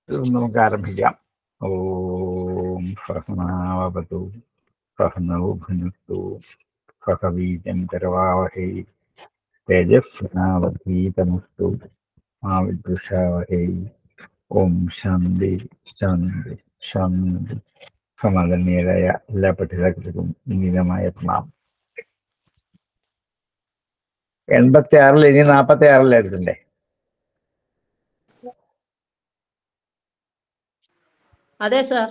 നമുക്ക് ആരംഭിക്കാം ഓം സഹനാവതു സഹനൗ ഭുനസ്തു സഹവീജം കരവാവഹൈ തേജസ്വനാവധീതമസ്തു ആ വിദ്വിഷാവഹൈ ഓം ശാന്തി ശാന്തി ശാന്തി സമാധാനീയരായ എല്ലാ പഠിതാക്കൾക്കും വിനീതമായ പ്രണാമം എൺപത്തി ആറിൽ ഇനി നാപ്പത്തി ആറിൽ എടുക്കണ്ടേ അതെ സാർ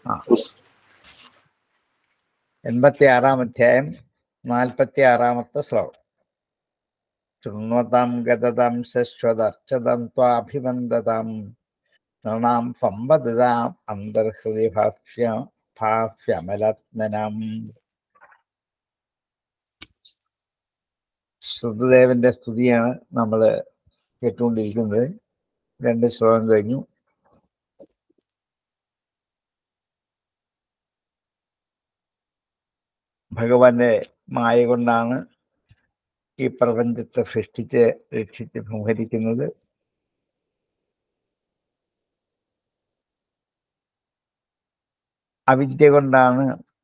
എൺപത്തി ആറാം അധ്യായം നാൽപ്പത്തി ആറാമത്തെ ശ്ലോകം ശൃണ്വതാം ഗതതാം ശശ്വതർച്ചതം ത്വാഭിവന്ദതാം നൃണാം സമ്പദതാം അന്തർഹൃദയ ഭാഷ്യ ഭാഷ്യമലാത്മനാം ശ്രുതദേവന്റെ സ്തുതിയാണ് നമ്മൾ കേട്ടുകൊണ്ടിരിക്കുന്നത് രണ്ട് ശ്ലോകം കഴിഞ്ഞു ഭഗവാന്റെ മായ കൊണ്ടാണ് ഈ പ്രപഞ്ചത്തെ സൃഷ്ടിച്ച് രക്ഷിച്ച് സംഹരിക്കുന്നത് അവിദ്യ കൊണ്ടാണ്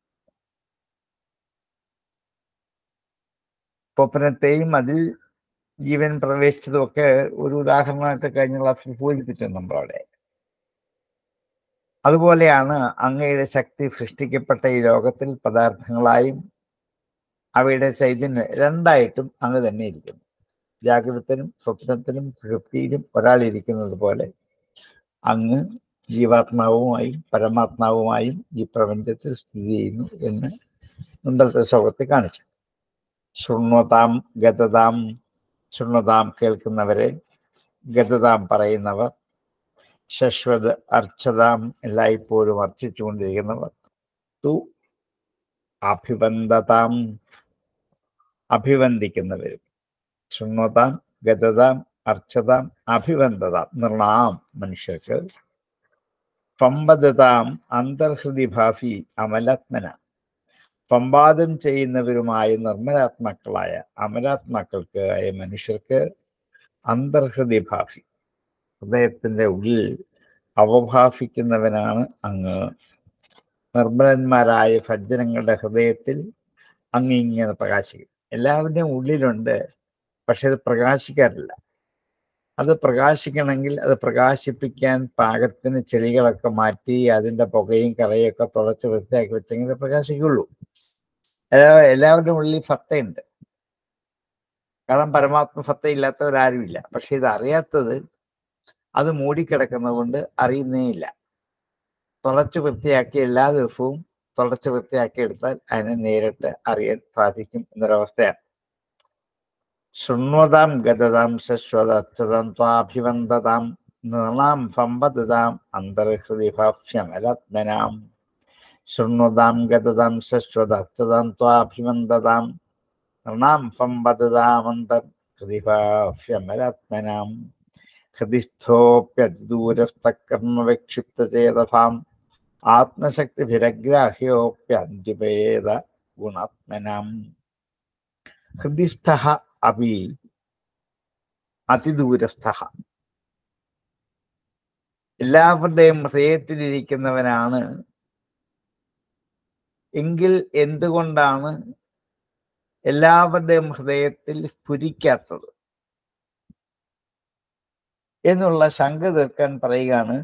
സ്വപ്നത്തെയും അതിൽ ജീവൻ പ്രവേശിച്ചതുമൊക്കെ ഒരു ഉദാഹരണമായിട്ട് കഴിഞ്ഞ ക്ലാസ്സിൽ സൂചിപ്പിച്ചത് നമ്മളവിടെ അതുപോലെയാണ് അങ്ങയുടെ ശക്തി സൃഷ്ടിക്കപ്പെട്ട ഈ ലോകത്തിൽ പദാർത്ഥങ്ങളായും അവയുടെ ചൈതന്യം രണ്ടായിട്ടും അങ്ങ് തന്നെ ഇരിക്കുന്നു ജാഗ്രതത്തിനും സ്വപ്നത്തിനും സുഷുപ്തിയിലും ഒരാൾ ഇരിക്കുന്നത് പോലെ അങ്ങ് ജീവാത്മാവുമായും പരമാത്മാവുമായും ഈ പ്രപഞ്ചത്തിൽ സ്ഥിതി ചെയ്യുന്നു എന്ന് മുമ്പത്തെ ശ്ലോകത്തിൽ കാണിച്ചു ശൃണ്വതാം ഗതതാം ശൃണ്വതാം കേൾക്കുന്നവരെ ഗതതാം പറയുന്നവർ ശശ്വത് അർച്ചതാം എല്ലായ്പ്പോഴും അർച്ചിച്ചുകൊണ്ടിരിക്കുന്നവർ തു അഭിബന്ധതാം അഭിവന്ദിക്കുന്നവരും ശൃണ്വതാം ഗതതാം അർച്ചതാം അഭിബന്ധതാം നിർണാം മനുഷ്യർക്ക് പമ്പതതാം അന്തർഹൃതി ഭാഫി അമലാത്മന പമ്പാദം ചെയ്യുന്നവരുമായ നിർമ്മലാത്മാക്കളായ അമലാത്മാക്കൾക്ക് ആയ മനുഷ്യർക്ക് അന്തർഹൃതി ഭാഫി ഹൃദയത്തിൻ്റെ ഉള്ളിൽ അവഭാസിക്കുന്നവനാണ് അങ്ങ് നിർമ്മലന്മാരായ ഭജനങ്ങളുടെ ഹൃദയത്തിൽ അങ്ങ് ഇങ്ങനെ പ്രകാശിക്കും എല്ലാവരുടെയും ഉള്ളിലുണ്ട് പക്ഷെ അത് പ്രകാശിക്കാറില്ല അത് പ്രകാശിക്കണമെങ്കിൽ അത് പ്രകാശിപ്പിക്കാൻ പാകത്തിന് ചെളികളൊക്കെ മാറ്റി അതിൻ്റെ പുകയും കറയൊക്കെ തുളച്ച് വൃത്തിയാക്കി വെച്ചെങ്കിൽ പ്രകാശിക്കുള്ളൂ എല്ലാ എല്ലാവരുടെയും ഉള്ളിൽ ഫത്തയുണ്ട് കാരണം പരമാത്മ ഫത്ത ഇല്ലാത്തവരാരുമില്ല പക്ഷെ ഇത് അറിയാത്തത് അത് മൂടിക്കിടക്കുന്നത് കൊണ്ട് അറിയുന്നേ ഇല്ല തുളച്ച് വൃത്തിയാക്കി എല്ലാ ദിവസവും തുളച്ച് വൃത്തിയാക്കി എടുത്താൽ അതിനെ നേരിട്ട് അറിയാൻ സാധിക്കും എന്നൊരവസ്ഥയാണ് ശൃണ്വതാം ഗതതാം ശശ്വതം ത്വാഭിവന്ദതാം നൃണാം സമ്പദതാം അന്തർഹൃദി ഭാഷ്യമലാത്മനാം ശൃണ്വതാം ഗതതാം ശശ്വതം ത്വാഭിവന്ദതാം നൃണാം സമ്പദതാമന്തർഹൃദി ഭാഷ്യമലാത്മനാം ഹൃദിസ്ഥോപ്യതിദൂരസ്ഥകർമ്മവിക്ഷിപ്തചേതസാം ആത്മശക്തിഭിരഗ്രാഹ്യോപ്യന്തിപേത ഗുണാത്മനാം ഹൃദിസ്ഥ അപി അതിദൂരസ്ഥ എല്ലാവരുടെയും ഹൃദയത്തിലിരിക്കുന്നവനാണ് എങ്കിൽ എന്തുകൊണ്ടാണ് എല്ലാവരുടെയും ഹൃദയത്തിൽ സ്ഫുരിക്കാത്തത് എന്നുള്ള ശങ്ക തീർക്കാൻ പറയുകയാണ്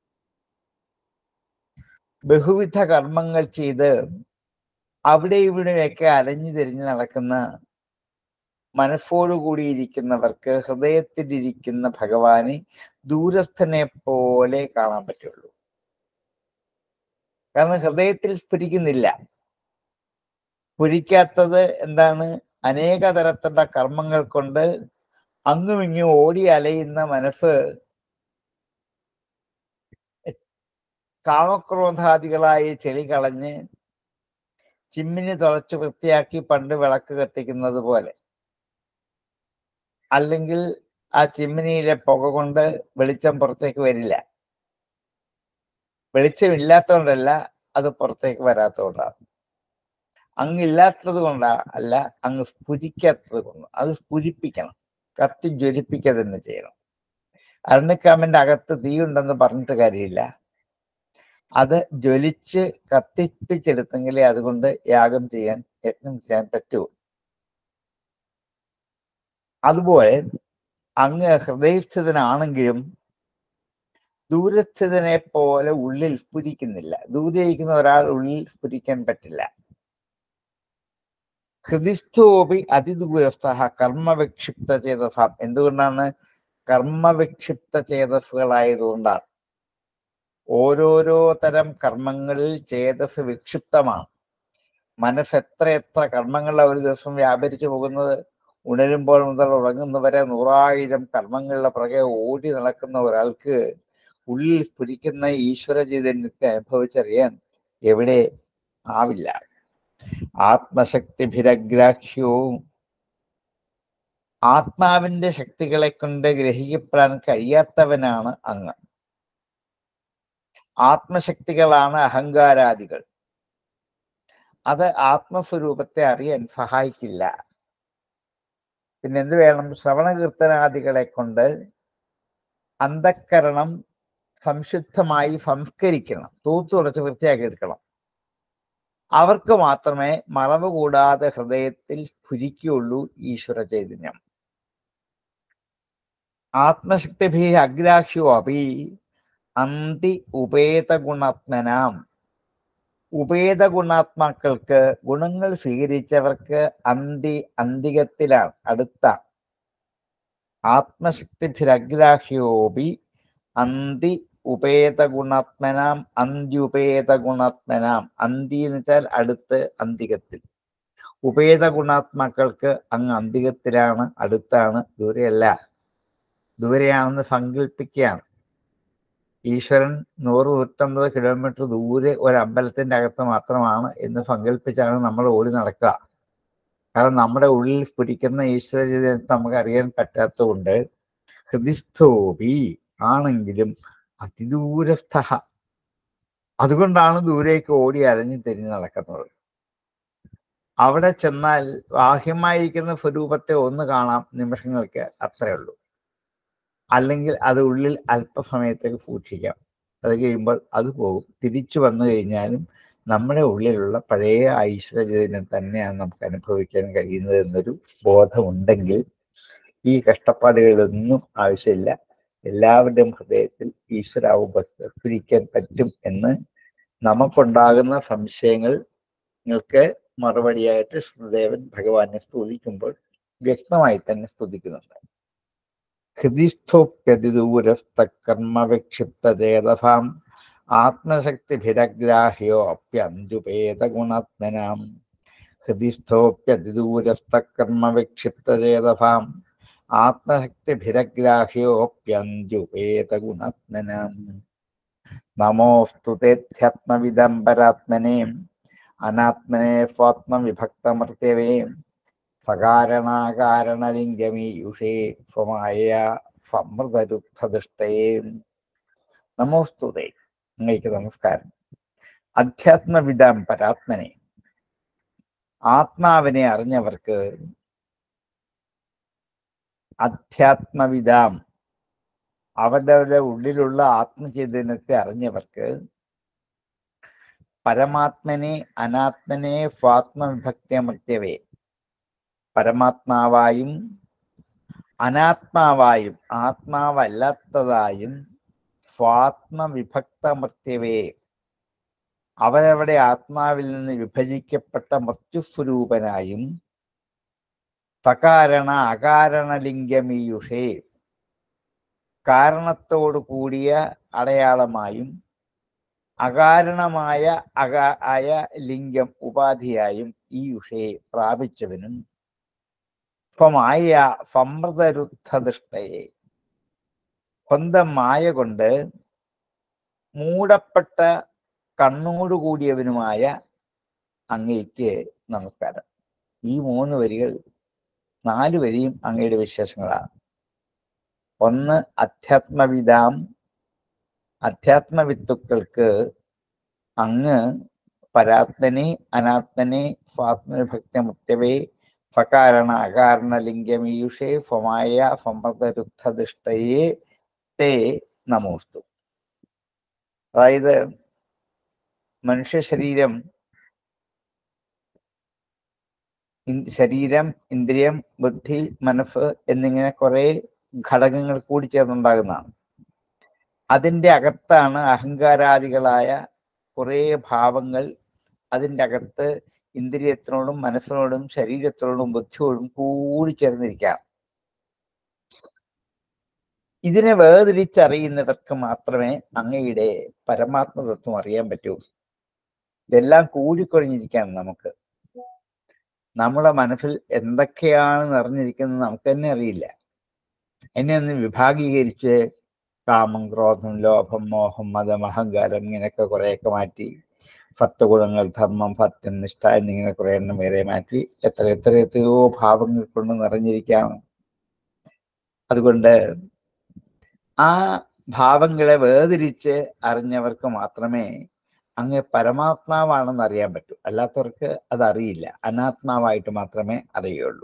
ബഹുവിധ കർമ്മങ്ങൾ ചെയ്ത് അവിടെ ഇവിടെയൊക്കെ അലഞ്ഞു തിരിഞ്ഞ് നടക്കുന്ന മനസ്സോടുകൂടിയിരിക്കുന്നവർക്ക് ഹൃദയത്തിലിരിക്കുന്ന ഭഗവാനെ ദൂരസ്ഥനെ പോലെ കാണാൻ പറ്റുള്ളൂ കാരണം ഹൃദയത്തിൽ സ്ഫുരിക്കുന്നില്ല സ്ഫുരിക്കാത്തത് എന്താണ് അനേക തരത്തിലുള്ള കർമ്മങ്ങൾ കൊണ്ട് അങ്ങും ഇങ്ങും ഓടി അലയുന്ന മനസ്സ് കാമക്രോധാദികളായി ചെളി കളഞ്ഞ് ചിമ്മിനി തുളച്ച് വൃത്തിയാക്കി പണ്ട് വിളക്ക് കത്തിക്കുന്നത് പോലെ അല്ലെങ്കിൽ ആ ചിമ്മിനിയിലെ പുക കൊണ്ട് വെളിച്ചം പുറത്തേക്ക് വരില്ല വെളിച്ചമില്ലാത്തതുകൊണ്ടല്ല അത് പുറത്തേക്ക് വരാത്തതുകൊണ്ടാണ് അങ്ങ് ഇല്ലാത്തത് കൊണ്ടാ അല്ല അങ്ങ് സ്ഫുരിക്കാത്തത് കൊണ്ട് അത് സ്ഫുരിപ്പിക്കണം കത്തി ജ്വലിപ്പിക്കുക തന്നെ ചെയ്യണം അരണിക്കാമ്പിന്റെ അകത്ത് തീ ഉണ്ടെന്ന് പറഞ്ഞിട്ട് കാര്യമില്ല അത് ജ്വലിച്ച് കത്തിപ്പിച്ചെടുത്തെങ്കിലേ അതുകൊണ്ട് യാഗം ചെയ്യാൻ യജ്ഞം ചെയ്യാൻ പറ്റൂ അതുപോലെ അങ്ങ് ഹൃദയസ്ഥിതനാണെങ്കിലും ദൂരസ്ഥിതനെ പോലെ ഉള്ളിൽ സ്ഫുരിക്കുന്നില്ല ദൂരെ ഇരിക്കുന്ന ഒരാൾ ഉള്ളിൽ സ്ഫുരിക്കാൻ പറ്റില്ല ഹൃദിസ്ഥോപി അതിദൂരസ്ഥ കർമ്മവിക്ഷിപ്ത ചേതസ എന്തുകൊണ്ടാണ് കർമ്മവിക്ഷിപ്ത ചേതസ്സുകളായതുകൊണ്ടാണ് ഓരോരോ തരം കർമ്മങ്ങളിൽ ചേതസ് വിക്ഷിപ്തമാണ് മനസ്സ് എത്ര എത്ര കർമ്മങ്ങളിൽ ഒരു ദിവസം വ്യാപരിച്ചു പോകുന്നത് ഉണരുമ്പോൾ മുതൽ ഉറങ്ങുന്നവരെ നൂറായിരം കർമ്മങ്ങളുടെ പുറകെ ഓടി നടക്കുന്ന ഒരാൾക്ക് ഉള്ളിൽ സ്ഫുരിക്കുന്ന ഈശ്വര ചൈതന്യത്തെ അനുഭവിച്ചറിയാൻ എവിടെ ആവില്ല ആത്മശക്തിഭിരഗ്രാഹ്യവും ആത്മാവിന്റെ ശക്തികളെ കൊണ്ട് ഗ്രഹിക്കപ്പെടാൻ കഴിയാത്തവനാണ് അങ്ങ് ആത്മശക്തികളാണ് അഹങ്കാരാദികൾ അത് ആത്മസ്വരൂപത്തെ അറിയാൻ സഹായിക്കില്ല പിന്നെ എന്ത് വേണം ശ്രവണകീർത്തനാദികളെ കൊണ്ട് അന്ധക്കരണം സംശുദ്ധമായി സംസ്കരിക്കണം തൂത്തുടച്ച് വൃത്തിയാക്കി എടുക്കണം അവർക്ക് മാത്രമേ മറവ് കൂടാതെ ഹൃദയത്തിൽ സ്ഫുരിക്കുകയുള്ളൂ ഈശ്വര ചൈതന്യം ആത്മശക്തിഭി അഗ്രാഹ്യോ അപി അന്തി ഉപേത ഗുണാത്മനാം ഉപേത ഗുണാത്മാക്കൾക്ക് ഗുണങ്ങൾ സ്വീകരിച്ചവർക്ക് അന്തി അന്തികത്തിലാണ് അടുത്താണ് ആത്മശക്തിഭിരഗ്രാഹ്യോപി അന്തി ഉപേത ഗുണാത്മനാം അന്ത്യുപേത ഗുണാത്മനാം അന്തി എന്ന് വെച്ചാൽ അടുത്ത് അന്തികത്തിൽ ഉപേത ഗുണാത്മാക്കൾക്ക് അങ്ങ് അന്തികത്തിലാണ് അടുത്താണ് ദൂരെയല്ല ദൂരെയാണെന്ന് സങ്കല്പിക്കുകയാണ് ഈശ്വരൻ നൂറ് നൂറ്റമ്പത് കിലോമീറ്റർ ദൂരെ ഒരു അമ്പലത്തിന്റെ അകത്ത് മാത്രമാണ് എന്ന് സങ്കല്പിച്ചാണ് നമ്മൾ ഓടി നടക്കുക കാരണം നമ്മുടെ ഉള്ളിൽ സ്ഫുരിക്കുന്ന ഈശ്വര ചൈതന്യത്തെ നമുക്ക് അറിയാൻ പറ്റാത്തതുകൊണ്ട് ഹൃദിസ്ഥോപി ആണെങ്കിലും അതിദൂരസ്ഥ അതുകൊണ്ടാണ് ദൂരേക്ക് ഓടി അലഞ്ഞു തിരിഞ്ഞ് നടക്കുന്നത് അവിടെ ചെന്നാൽ ബാഹ്യമായിരിക്കുന്ന സ്വരൂപത്തെ ഒന്ന് കാണാം നിമിഷങ്ങൾക്ക് അത്രേ ഉള്ളൂ അല്ലെങ്കിൽ അത് ഉള്ളിൽ അല്പസമയത്തേക്ക് സൂക്ഷിക്കാം അത് കഴിയുമ്പോൾ അത് പോകും തിരിച്ചു വന്നു കഴിഞ്ഞാലും നമ്മുടെ ഉള്ളിലുള്ള പഴയ ഐശ്വര്യ ചൈതന്യം തന്നെയാണ് നമുക്ക് അനുഭവിക്കാൻ കഴിയുന്നത് എന്നൊരു ബോധമുണ്ടെങ്കിൽ ഈ കഷ്ടപ്പാടുകളൊന്നും ആവശ്യമില്ല എല്ലാവരുടെയും ഹൃദയത്തിൽ ഈശ്വരാവുപസ്ഫുരിക്കാൻ പറ്റും എന്ന് നമുക്കുണ്ടാകുന്ന സംശയങ്ങൾക്ക് മറുപടിയായിട്ട് ശ്രീദേവൻ ഭഗവാനെ സ്തുതിക്കുമ്പോൾ വ്യക്തമായി തന്നെ സ്തുതിക്കുന്നുണ്ട് ഹൃദിസ്ഥോപ്യതിദൂരസ്ഥകർമ്മവിക്ഷിപ്തചേതസാം ആത്മശക്തിഭിരഗ്രാഹ്യോ അപ്യന്തുപേതഗുണാത്മനാം ഹൃദിസ്ഥോപ്യതിദൂരസ്ഥകർമ്മവിക്ഷിപ്തചേതസാം ആത്മശക്തിഭിരഗ്രാഹ്യോപ്യന്തുപേതഗുണാത്മനാം നമോസ്തു തേധ്യാത്മവിദം പരാത്മനെ അനാത്മനെ സ്വാത്മവിഭക്തമർത്യവേ സകാരണാകാരണലിംഗമീയുഷേ സ്വമായ സമൃതരുദ്ധദൃഷ്ടയെ നമോസ്തുതേ അങ്ങേക്ക് നമസ്കാരം അധ്യാത്മവിദാം പരാത്മനെ ആത്മാവിനെ അറിഞ്ഞവർക്ക് അധ്യാത്മവിദാം അവരുടെ ഉള്ളിലുള്ള ആത്മചൈതന്യത്തെ അറിഞ്ഞവർക്ക് പരമാത്മനെ അനാത്മനെ സ്വാത്മവിഭക്തിയമർത്യവേ പരമാത്മാവായും അനാത്മാവായും ആത്മാവല്ലാത്തതായും സ്വാത്മവിഭക്തമർത്യവേ അവരവിടെ ആത്മാവിൽ നിന്ന് വിഭജിക്കപ്പെട്ട മൃത്യുസ്വരൂപനായും സകാരണ അകാരണലിംഗമീയുഷേ കാരണത്തോടു കൂടിയ അടയാളമായും അകാരണമായ അകാ ആയ ലിംഗം ഉപാധിയായും ഈ ഉഷയെ പ്രാപിച്ചവനും സ്വമായ സമൃദ്ധരുദ്ധദൃഷ്ടയെ സ്വന്തം മായ കൊണ്ട് മൂടപ്പെട്ട കണ്ണോടുകൂടിയവനുമായ അങ്ങയ്ക്ക് നമസ്കാരം ഈ മൂന്ന് വരികൾ നാല് വരിയും അങ്ങയുടെ വിശേഷങ്ങളാണ് ഒന്ന് അധ്യാത്മവിദാം അധ്യാത്മവിത്തുക്കൾക്ക് അങ്ങ് പരാത്മനെ അനാത്മനെ സ്വാത്മവിഭക്തമുക്തവേ ഫകാരണ അകാരണ ലിംഗമീയുഷേ ഫമായ സമൃദ്ധരുദ്ധദൃഷ്ടയെ തേ നമോസ്തു അതായത് മനുഷ്യ ശരീരം ഇൻ- ശരീരം ഇന്ദ്രിയം ബുദ്ധി മനസ്സ് എന്നിങ്ങനെ കുറെ ഘടകങ്ങൾ കൂടി ചേർന്നുണ്ടാകുന്നതാണ് അതിൻ്റെ അകത്താണ് അഹങ്കാരാദികളായ കുറേ ഭാവങ്ങൾ അതിൻ്റെ അകത്ത് ഇന്ദ്രിയത്തിനോടും മനസ്സിനോടും ശരീരത്തിനോടും ബുദ്ധിയോടും കൂടി ചേർന്നിരിക്കാം ഇതിനെ വേർതിരിച്ചറിയുന്നവർക്ക് മാത്രമേ അങ്ങയുടെ പരമാത്മ തത്വം അറിയാൻ പറ്റൂ ഇതെല്ലാം കൂടിക്കൊഴിഞ്ഞിരിക്കുകയാണ് നമുക്ക് നമ്മുടെ മനസ്സിൽ എന്തൊക്കെയാണ് നിറഞ്ഞിരിക്കുന്നത് നമുക്ക് തന്നെ അറിയില്ല എന്നെ ഒന്ന് വിഭാഗീകരിച്ച് കാമം ക്രോധം ലോഭം മോഹം മതം അഹങ്കാരം ഇങ്ങനെയൊക്കെ കുറേയൊക്കെ മാറ്റി പത്ത് ഗുണങ്ങൾ ധർമ്മം സത്യം നിഷ്ഠ എന്നിങ്ങനെ കുറെ എണ്ണം വേറെ മാറ്റി എത്ര എത്ര എത്രയോ ഭാവങ്ങൾ കൊണ്ട് നിറഞ്ഞിരിക്കുകയാണ് അതുകൊണ്ട് ആ ഭാവങ്ങളെ വേർതിരിച്ച് അറിഞ്ഞവർക്ക് മാത്രമേ അങ്ങ് പരമാത്മാവാണെന്ന് അറിയാൻ പറ്റൂ അല്ലാത്തവർക്ക് അത് അറിയില്ല അനാത്മാവായിട്ട് മാത്രമേ അറിയുള്ളൂ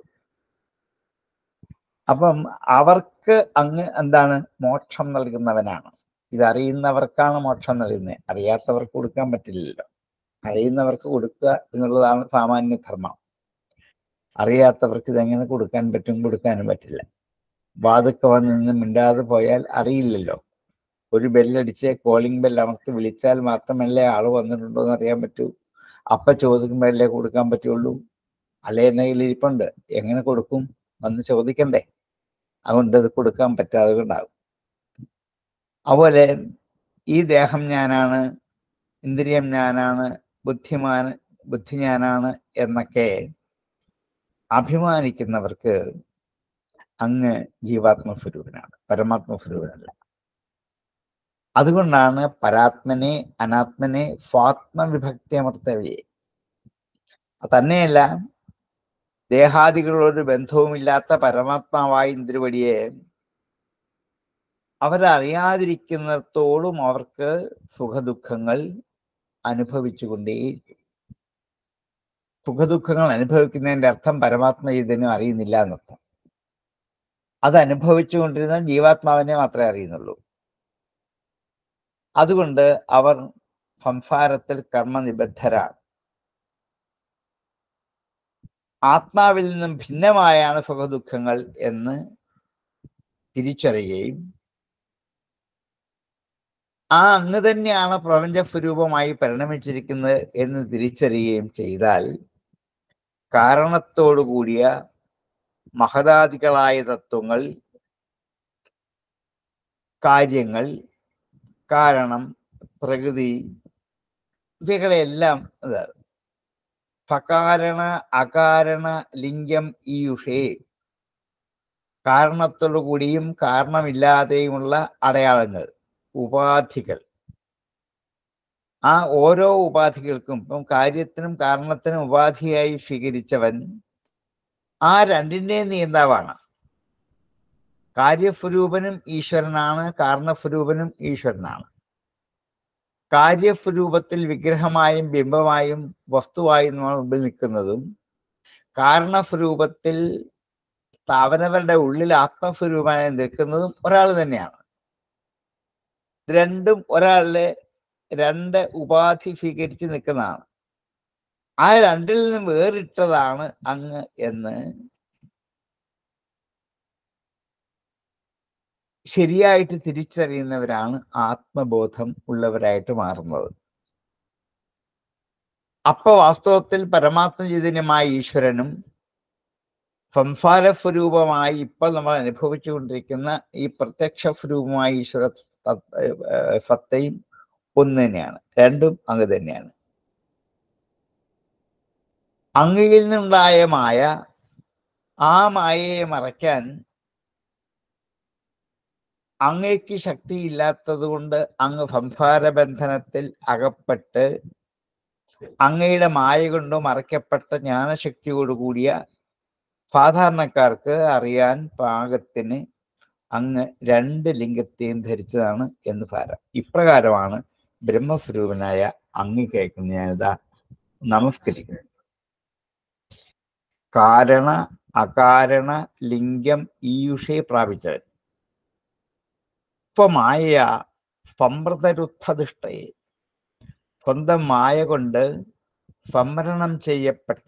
അപ്പം അവർക്ക് അങ്ങ് എന്താണ് മോക്ഷം നൽകുന്നവനാണ് ഇതറിയുന്നവർക്കാണ് മോക്ഷം നൽകുന്നത് അറിയാത്തവർക്ക് കൊടുക്കാൻ പറ്റില്ലല്ലോ അറിയുന്നവർക്ക് കൊടുക്കുക എന്നുള്ളതാണ് സാമാന്യ ധർമ്മം അറിയാത്തവർക്ക് ഇതെങ്ങനെ കൊടുക്കാൻ പറ്റും കൊടുക്കാനും പറ്റില്ല വാതുക്കെ വന്ന് നിന്ന് മിണ്ടാതെ പോയാൽ അറിയില്ലല്ലോ ഒരു ബെല്ലടിച്ച് കോളിംഗ് ബെൽ അമർത്തി വിളിച്ചാൽ മാത്രമല്ലേ ആള് വന്നിട്ടുണ്ടോ എന്ന് അറിയാൻ പറ്റൂ അപ്പ ചോദിക്കുമ്പോഴല്ലേ കൊടുക്കാൻ പറ്റുള്ളൂ അല്ലെ എന്നെ കയ്യിൽ ഇരിപ്പുണ്ട് എങ്ങനെ കൊടുക്കും വന്ന് ചോദിക്കണ്ടേ അതുകൊണ്ട് അത് കൊടുക്കാൻ പറ്റാതെ കൊണ്ടാകും അതുപോലെ ഈ ദേഹം ഞാനാണ് ഇന്ദ്രിയം ഞാനാണ് ബുദ്ധിമാൻ ബുദ്ധി ഞാനാണ് എന്നൊക്കെ അഭിമാനിക്കുന്നവർക്ക് അങ്ങ് ജീവാത്മ സ്വരൂപനാണ് പരമാത്മ സ്വരൂപനല്ല അതുകൊണ്ടാണ് പരാത്മനെ അനാത്മനെ സ്വാത്മവിഭക്തി അമർത്തവയെ തന്നെയല്ല ദേഹാദികളോട് ബന്ധവുമില്ലാത്ത പരമാത്മാവായ ഇന്ദ്രവടിയെ അവരറിയാതിരിക്കുന്നിടത്തോളം അവർക്ക് സുഖദുഃഖങ്ങൾ അനുഭവിച്ചുകൊണ്ടേയിരിക്കും സുഖദുഃഖങ്ങൾ അനുഭവിക്കുന്നതിന്റെ അർത്ഥം പരമാത്മ ചൈതന്യം അറിയുന്നില്ല എന്നർത്ഥം അത് അനുഭവിച്ചുകൊണ്ടിരുന്ന ജീവാത്മാവിനെ മാത്രമേ അറിയുന്നുള്ളൂ അതുകൊണ്ട് അവർ സംസാരത്തിൽ കർമ്മനിബദ്ധരാണ് ആത്മാവിൽ നിന്നും ഭിന്നമായാണ് സുഖദുഃഖങ്ങൾ എന്ന് തിരിച്ചറിയുകയും ആ അങ്ങ് തന്നെയാണ് പ്രപഞ്ച സ്വരൂപമായി പരിണമിച്ചിരിക്കുന്നത് എന്ന് തിരിച്ചറിയുകയും ചെയ്താൽ കാരണത്തോടു കൂടിയ മഹതാദികളായ തത്വങ്ങൾ കാര്യങ്ങൾ കാരണം പ്രകൃതി ഇവകളെല്ലാം ഇത് സകാരണ അകാരണ ലിംഗം ഈയുഷേ കാരണത്തോടു കൂടിയും കാരണമില്ലാതെയുമുള്ള അടയാളങ്ങൾ ഉപാധികൾ ആ ഓരോ ഉപാധികൾക്കും ഇപ്പം കാര്യത്തിനും കാരണത്തിനും ഉപാധിയായി സ്വീകരിച്ചവൻ ആ രണ്ടിൻ്റെയും നിയന്താവാണ് കാര്യസ്വരൂപനും ഈശ്വരനാണ് കാരണസ്വരൂപനും ഈശ്വരനാണ് കാര്യസ്വരൂപത്തിൽ വിഗ്രഹമായും ബിംബമായും വസ്തുവായും നമ്മൾ മുമ്പിൽ നിൽക്കുന്നതും കാരണസ്വരൂപത്തിൽ അവനവരുടെ ഉള്ളിൽ ആത്മസ്വരൂപമായി നിൽക്കുന്നതും ഒരാൾ തന്നെയാണ് ഇത് രണ്ടും ഒരാളുടെ രണ്ട് ഉപാധി സ്വീകരിച്ച് നിൽക്കുന്നതാണ് ആ രണ്ടിൽ നിന്നും വേറിട്ടതാണ് അങ്ങ് എന്ന് ശരിയായിട്ട് തിരിച്ചറിയുന്നവരാണ് ആത്മബോധം ഉള്ളവരായിട്ട് മാറുന്നത് അപ്പൊ വാസ്തവത്തിൽ പരമാത്മ ചൈതന്യമായ ഈശ്വരനും സംസാര സ്വരൂപമായി ഇപ്പോൾ നമ്മൾ അനുഭവിച്ചുകൊണ്ടിരിക്കുന്ന ഈ പ്രത്യക്ഷ സ്വരൂപമായ ഈശ്വര സത്തയും ഒന്ന് തന്നെയാണ് രണ്ടും അങ്ങ് തന്നെയാണ് അങ്ങയിൽ നിന്നുണ്ടായ മായ ആ മായയെ മറയ്ക്കാൻ അങ്ങയ്ക്ക് ശക്തിയില്ലാത്തത് കൊണ്ട് അങ്ങ് സംസാര ബന്ധനത്തിൽ അകപ്പെട്ട് അങ്ങയുടെ മായ കൊണ്ട് മറയ്ക്കപ്പെട്ട ജ്ഞാനശക്തിയോടുകൂടിയ സാധാരണക്കാർക്ക് അറിയാൻ പാകത്തിന് അങ്ങ് രണ്ട് ലിംഗത്തെയും ധരിച്ചതാണ് എന്ന് സാരം ഇപ്രകാരമാണ് ബ്രഹ്മസ്വരൂപനായ അങ്ങ് കേൾക്കുന്ന ഞാനിതാ നമസ്കരിക്കുന്നു കാരണ അകാരണ ലിംഗം ഈയുഷയെ പ്രാപിച്ചവൻ സ്വമായ സംവൃതരുദ്ധദിഷ്ടയെ സ്വന്തം മായ കൊണ്ട് സംവരണം ചെയ്യപ്പെട്ട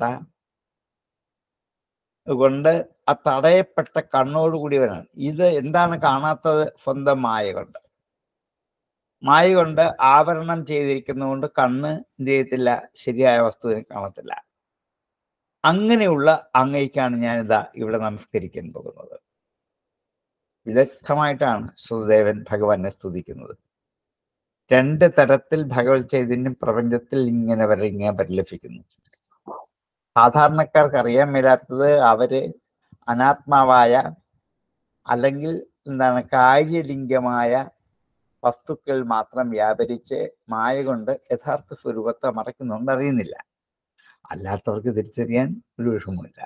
കൊണ്ട് ആ തടയപ്പെട്ട കണ്ണോടുകൂടിയവനാണ് ഇത് എന്താണ് കാണാത്തത് സ്വന്തം മായ കൊണ്ട് മായ കൊണ്ട് ആവരണം ചെയ്തിരിക്കുന്നതുകൊണ്ട് കണ്ണ് എന്ത് ചെയ്യത്തില്ല ശരിയായ വസ്തുവിനെ കാണത്തില്ല അങ്ങനെയുള്ള അങ്ങയ്ക്കാണ് ഞാൻ ഇതാ ഇവിടെ നമസ്കരിക്കാൻ പോകുന്നത് വിദഗ്ധമായിട്ടാണ് സുദേവൻ ഭഗവാനെ സ്തുതിക്കുന്നത് രണ്ട് തരത്തിൽ ഭഗവത് ചൈതന്യം പ്രപഞ്ചത്തിൽ ഇങ്ങനെ വരെ ഇങ്ങനെ പരിലഭിക്കുന്നു സാധാരണക്കാർക്ക് അറിയാൻ മേലാത്തത് അവര് അനാത്മാവായ അല്ലെങ്കിൽ എന്താണ് കാര്യലിംഗമായ വസ്തുക്കൾ മാത്രം വ്യാപരിച്ച് മായ കൊണ്ട് യഥാർത്ഥ സ്വരൂപത്തെ മറയ്ക്കുന്നുണ്ട് അറിയുന്നില്ല അല്ലാത്തവർക്ക് തിരിച്ചറിയാൻ ഒരു വിഷമമില്ല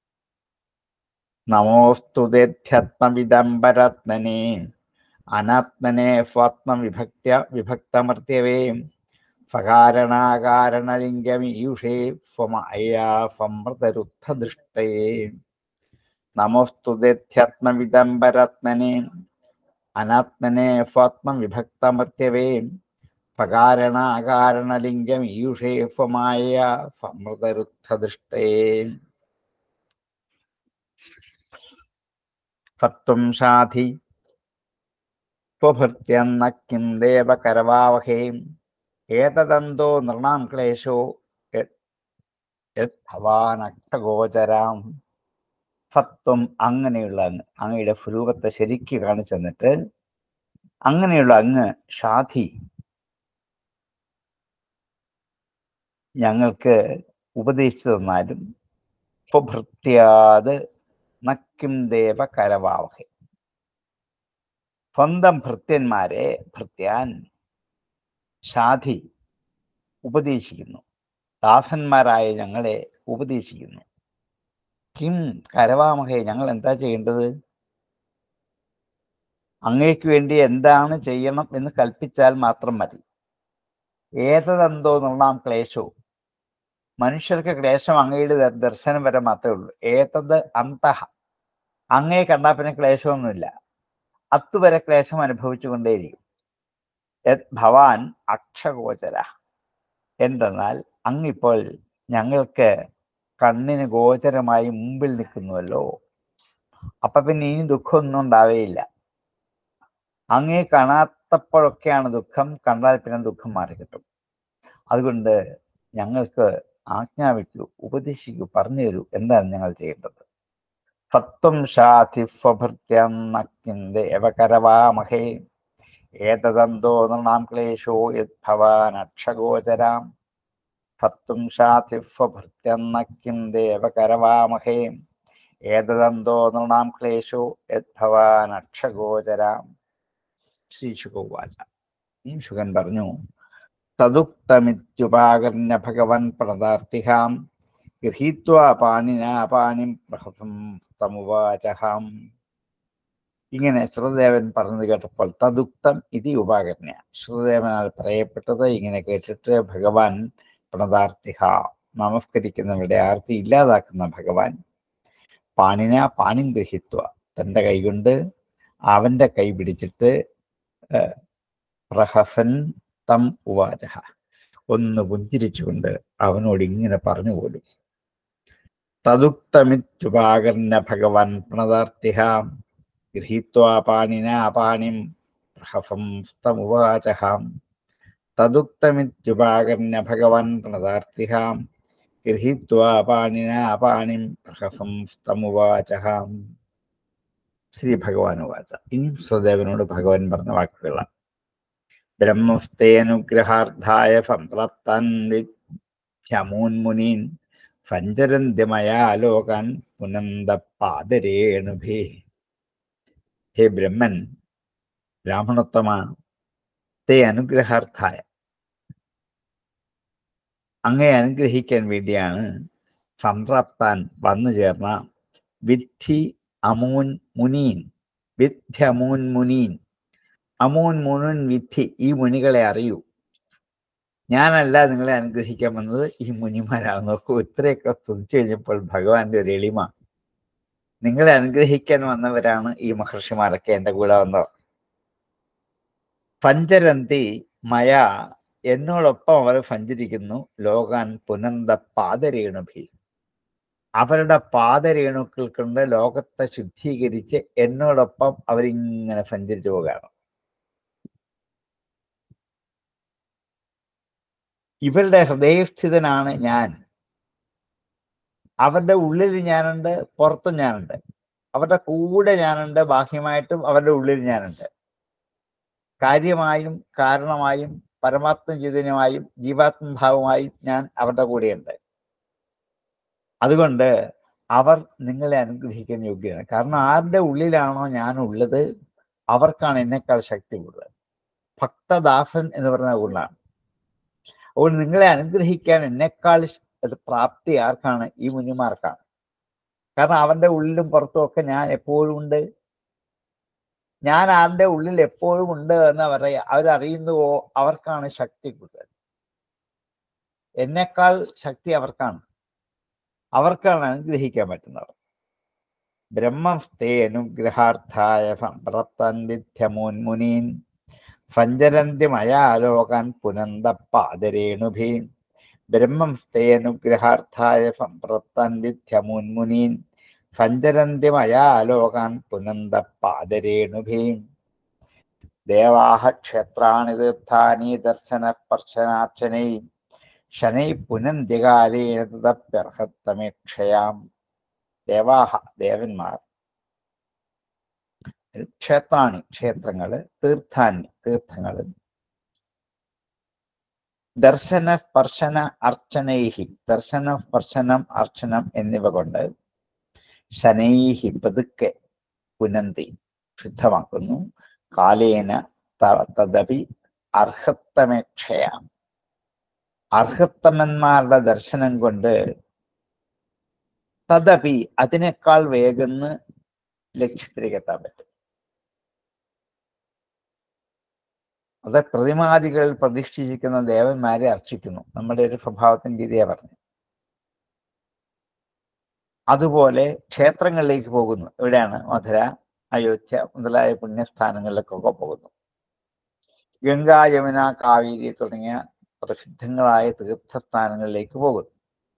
നമോസ്തുതേധ്യാത്മവിദംബരാത്മനെ അനാത്മനെ സ്വാത്മ വിഭക്ത വിഭക്തമർത്യവേ ഫകാരണാകാരണലിംഗമീയുഷേ സ്വമായ സംവൃതരുദ്ധദൃഷ്ടേ നമോസ്തുതേധ്യാത്മവിദംബരാത്മനെ അനാത്മനെ സ്വാത്മ വിഭക്തമർത്യവേ ഫകാരണാകാരണലിംഗമീയുഷേ സ്വമായ സംവൃതരുദ്ധദൃഷ്ടേ സത്വം ഷാധി സ്വഭൃത്യന്ന കിം ദേവകരവാവഹേ ഏതദന്തോ നൃണാം ക്ലേശോ ഭവാനക്ഷഗോചരാം സത്വം അങ്ങനെയുള്ള അങ്ങ് അങ്ങയുടെ സ്വരൂപത്തെ ശരിക്ക് കാണിച്ചു തന്നിട്ട് അങ്ങനെയുള്ള അങ്ങ് ഷാധി ഞങ്ങൾക്ക് ഉപദേശിച്ചു തന്നാലും സ്വഭൃത്യാത് നക്കിം ദേവ കരവാവഹെ സ്വന്തം ഭൃത്യന്മാരെ ഭൃത്യാൻ ഷാധി ഉപദേശിക്കുന്നു ദാസന്മാരായ ഞങ്ങളെ ഉപദേശിക്കുന്നു കിം കരവാമഹേ ഞങ്ങൾ എന്താ ചെയ്യേണ്ടത് അങ്ങേക്ക് വേണ്ടി എന്താണ് ചെയ്യണം എന്ന് കൽപ്പിച്ചാൽ മാത്രം മതി ഏതതെന്തോ നൃണാം ക്ലേശോ മനുഷ്യർക്ക് ക്ലേശം അങ്ങയുടെ ദ- ദർശനം വരെ മാത്രമേ ഉള്ളൂ ഏതത് അന്തഹ അങ്ങേ കണ്ടാൽ പിന്നെ ക്ലേശമൊന്നുമില്ല അത്തുവരെ ക്ലേശം അനുഭവിച്ചുകൊണ്ടേയിരിക്കും യത് ഭവാൻ അക്ഷഗോചര എന്തെന്നാൽ അങ്ങിപ്പോൾ ഞങ്ങൾക്ക് കണ്ണിന് ഗോചരമായി മുമ്പിൽ നിൽക്കുന്നുവല്ലോ അപ്പൊ പിന്നെ ഇനി ദുഃഖമൊന്നും ഉണ്ടാവേയില്ല അങ്ങേ കാണാത്തപ്പോഴൊക്കെയാണ് ദുഃഖം കണ്ടാൽ പിന്നെ ദുഃഖം മാറി കിട്ടും അതുകൊണ്ട് ഞങ്ങൾക്ക് ആജ്ഞാപിക്കൂ ഉപദേശിക്കൂ പറഞ്ഞു തരൂ എന്താണ് ഞങ്ങൾ ചെയ്യേണ്ടത് സത്വം ഷാധി സ്വഭൃത്യന്നക്കിന്റെ എവകരവാമഹേ ഏതദന്തോ നൃണാം ക്ലേശോ യത് ഭവാൻ അക്ഷഗോചരാം സത്വം ഷാധി സ്വഭൃത്യന്നക്കിം ദേവകരവാമഹേ ഏതദന്തോ നൃണാം ക്ലേശോ യത് ഭവാൻ അക്ഷഗോചരാം ശ്രീശുകോവാച ഈ ശുകൻ പറഞ്ഞു തദുക്തമിത്യുപാകർണ്യ ഭഗവൻ പ്രണതാർത്തിഹാം ഗൃഹീത്വാ പാണിനാ പാണിം പ്രഹസം തമുവാചഹാം ഇങ്ങനെ ശ്രുതദേവൻ പറഞ്ഞത് കേട്ടപ്പോൾ തദുക്തം ഇതി ഉപാകർണ്യ ശ്രുതദേവനാൽ പറയപ്പെട്ടത് ഇങ്ങനെ കേട്ടിട്ട് ഭഗവാൻ പ്രണതാർത്തിഹ നമസ്കരിക്കുന്നവരുടെ ആർത്തി ഇല്ലാതാക്കുന്ന ഭഗവാൻ പാണിന പാണിം ഗ്രഹിത്വ തൻ്റെ കൈകൊണ്ട് അവൻ്റെ കൈ പിടിച്ചിട്ട് ഏഹ്, പ്രഹസൻ തം ഉവാച ഒന്ന് പുഞ്ചിരിച്ചുകൊണ്ട് അവനോട് ഇങ്ങനെ പറഞ്ഞു പോലും തദുക്തമിത്യുപാകർണ്യ ഭഗവാൻ പ്രണതാർത്തിഹ ഗൃഹീത്വാ പാണിനാ പാണിം പ്രഹസം സ്തമുവാചഹാം തദുക്തമിത്യുപാകർണ്യ ഭഗവാൻ പ്രണതാർത്തിഹാം ഗൃഹീത്വാ പാണിനാ പാണിം പ്രഹസം സ്തമുവാചഹാം ശ്രീ ഭഗവാൻ ഉവാച ഇനിയും സ്വദേവനോട് ഭഗവാൻ പറഞ്ഞ വാക്കുകളാണ് ബ്രഹ്മസ്തേ അനുഗ്രഹാർത്ഥായ സംപ്രാപ്താൻ വിദ്യമൂന്മുനീൻ സഞ്ചരന്തിമയാ ലോകാൻ പുനന്ത പാദരേണുഭേ ഹേ ബ്രഹ്മൻ ബ്രാഹ്മണോത്തമ തേ അനുഗ്രഹാർത്ഥായ അങ്ങേ അനുഗ്രഹിക്കാൻ വേണ്ടിയാണ് സംപ്രാപ്താൻ വന്നു ചേർന്ന വിദ്ധി അമൂൻ മുനീൻ വിദ്യമൂൻ മുനീൻ അമൂൻ മുനുൻ വിദ്ധി ഈ മുനികളെ അറിയൂ ഞാനല്ല നിങ്ങളെ അനുഗ്രഹിക്കാൻ വന്നത് ഈ മുനിമാരാണ് നോക്കൂ ഇത്രയൊക്കെ സ്തുതിച്ചു കഴിഞ്ഞപ്പോൾ ഭഗവാന്റെ ഒരു എളിമ നിങ്ങളെ അനുഗ്രഹിക്കാൻ വന്നവരാണ് ഈ മഹർഷിമാരൊക്കെ എൻ്റെ കൂടെ വന്നവർ പഞ്ചരന്തി മയ എന്നോടൊപ്പം അവർ സഞ്ചരിക്കുന്നു ലോകാൻ പുനന്ത പാദരേണുഭി അവരുടെ പാദരേണുക്കൾ കൊണ്ട് ലോകത്തെ ശുദ്ധീകരിച്ച് എന്നോടൊപ്പം അവരിങ്ങനെ സഞ്ചരിച്ചു പോകുകയാണ് ഇവരുടെ ഹൃദയസ്ഥിതനാണ് ഞാൻ അവരുടെ ഉള്ളിൽ ഞാനുണ്ട് പുറത്തും ഞാനുണ്ട് അവരുടെ കൂടെ ഞാനുണ്ട് ബാഹ്യമായിട്ടും അവരുടെ ഉള്ളിൽ ഞാനുണ്ട് കാര്യമായും കാരണമായും പരമാത്മ ചൈതന്യമായും ജീവാത്മഭാവമായും ഞാൻ അവരുടെ കൂടെയുണ്ട് അതുകൊണ്ട് അവർ നിങ്ങളെ അനുഗ്രഹിക്കാൻ യോഗ്യമാണ് കാരണം ആരുടെ ഉള്ളിലാണോ ഞാൻ ഉള്ളത് അവർക്കാണ് എന്നെക്കാൾ ശക്തി കൂടുതൽ ഭക്തദാസൻ എന്ന് പറയുന്ന ഗുണമാണ് അതുകൊണ്ട് നിങ്ങളെ അനുഗ്രഹിക്കാൻ എന്നെക്കാൾ അത് പ്രാപ്തി ആർക്കാണ് ഈ മുനിമാർക്കാണ് കാരണം അവന്റെ ഉള്ളിലും പുറത്തും ഒക്കെ ഞാൻ എപ്പോഴും ഉണ്ട് ഞാൻ ആരുടെ ഉള്ളിൽ എപ്പോഴും ഉണ്ട് എന്ന് അവരെ അവരറിയുന്നുവോ അവർക്കാണ് ശക്തി കൂടുതൽ എന്നെക്കാൾ ശക്തി അവർക്കാണ് അവർക്കാണ് അനുഗ്രഹിക്കാൻ പറ്റുന്നവർ ബ്രഹ്മസ്തേ അനുഗ്രഹാർത്ഥായ സംപ്രപ്തൻ വിദ്യമോന്മുനീൻ സഞ്ചരന്തി മയാലോകാൻ പുനന്ത പാദരേണുഭീൻ ബ്രഹ്മസ്തേ അനുഗ്രഹാർത്ഥായ സംപ്രപ്തൻ വിദ്യമോന്മുനീൻ സഞ്ചരന്തി മയാലോകാൻ പുനന്ത പാദരേണുഭീൻ ദേവാഹ ക്ഷേത്രാണി തീർത്ഥാനി ദർശന സ്പർശനാർച്ചനൈ ശനൈ പുനന്തികാലേന തദപ്യർഹത്തമേക്ഷയാം ദേവാഹ ദേവന്മാർ ക്ഷേത്രാണി ക്ഷേത്രങ്ങള് തീർത്ഥാനി തീർത്ഥങ്ങള് ദർശന സ്പർശന അർച്ചനൈഹി ദർശന സ്പർശനം അർച്ചനം എന്നിവ കൊണ്ട് ശനൈഹി പതുക്കെ പുനന്തി ശുദ്ധമാക്കുന്നു കാലേന തദപി അർഹത്തമേക്ഷയാം അർഹത്തമന്മാരുടെ ദർശനം കൊണ്ട് തദപി അതിനേക്കാൾ വേഗന്ന് ലക്ഷ്യത്തിലേക്ക് എത്താൻ പറ്റും അത് പ്രതിമാദികളിൽ പ്രതിഷ്ഠിച്ചിരിക്കുന്ന ദേവന്മാരെ അർച്ചിക്കുന്നു നമ്മുടെ ഒരു സ്വഭാവത്തിന്റെ രീതിയെ പറഞ്ഞു അതുപോലെ ക്ഷേത്രങ്ങളിലേക്ക് പോകുന്നു എവിടെയാണ് മധുര അയോധ്യ മുതലായ പുണ്യസ്ഥാനങ്ങളിലേക്കൊക്കെ പോകുന്നു ഗംഗാ യമുന കാവേരി തുടങ്ങിയ പ്രസിദ്ധങ്ങളായ തീർത്ഥസ്ഥാനങ്ങളിലേക്ക് പോകുന്നു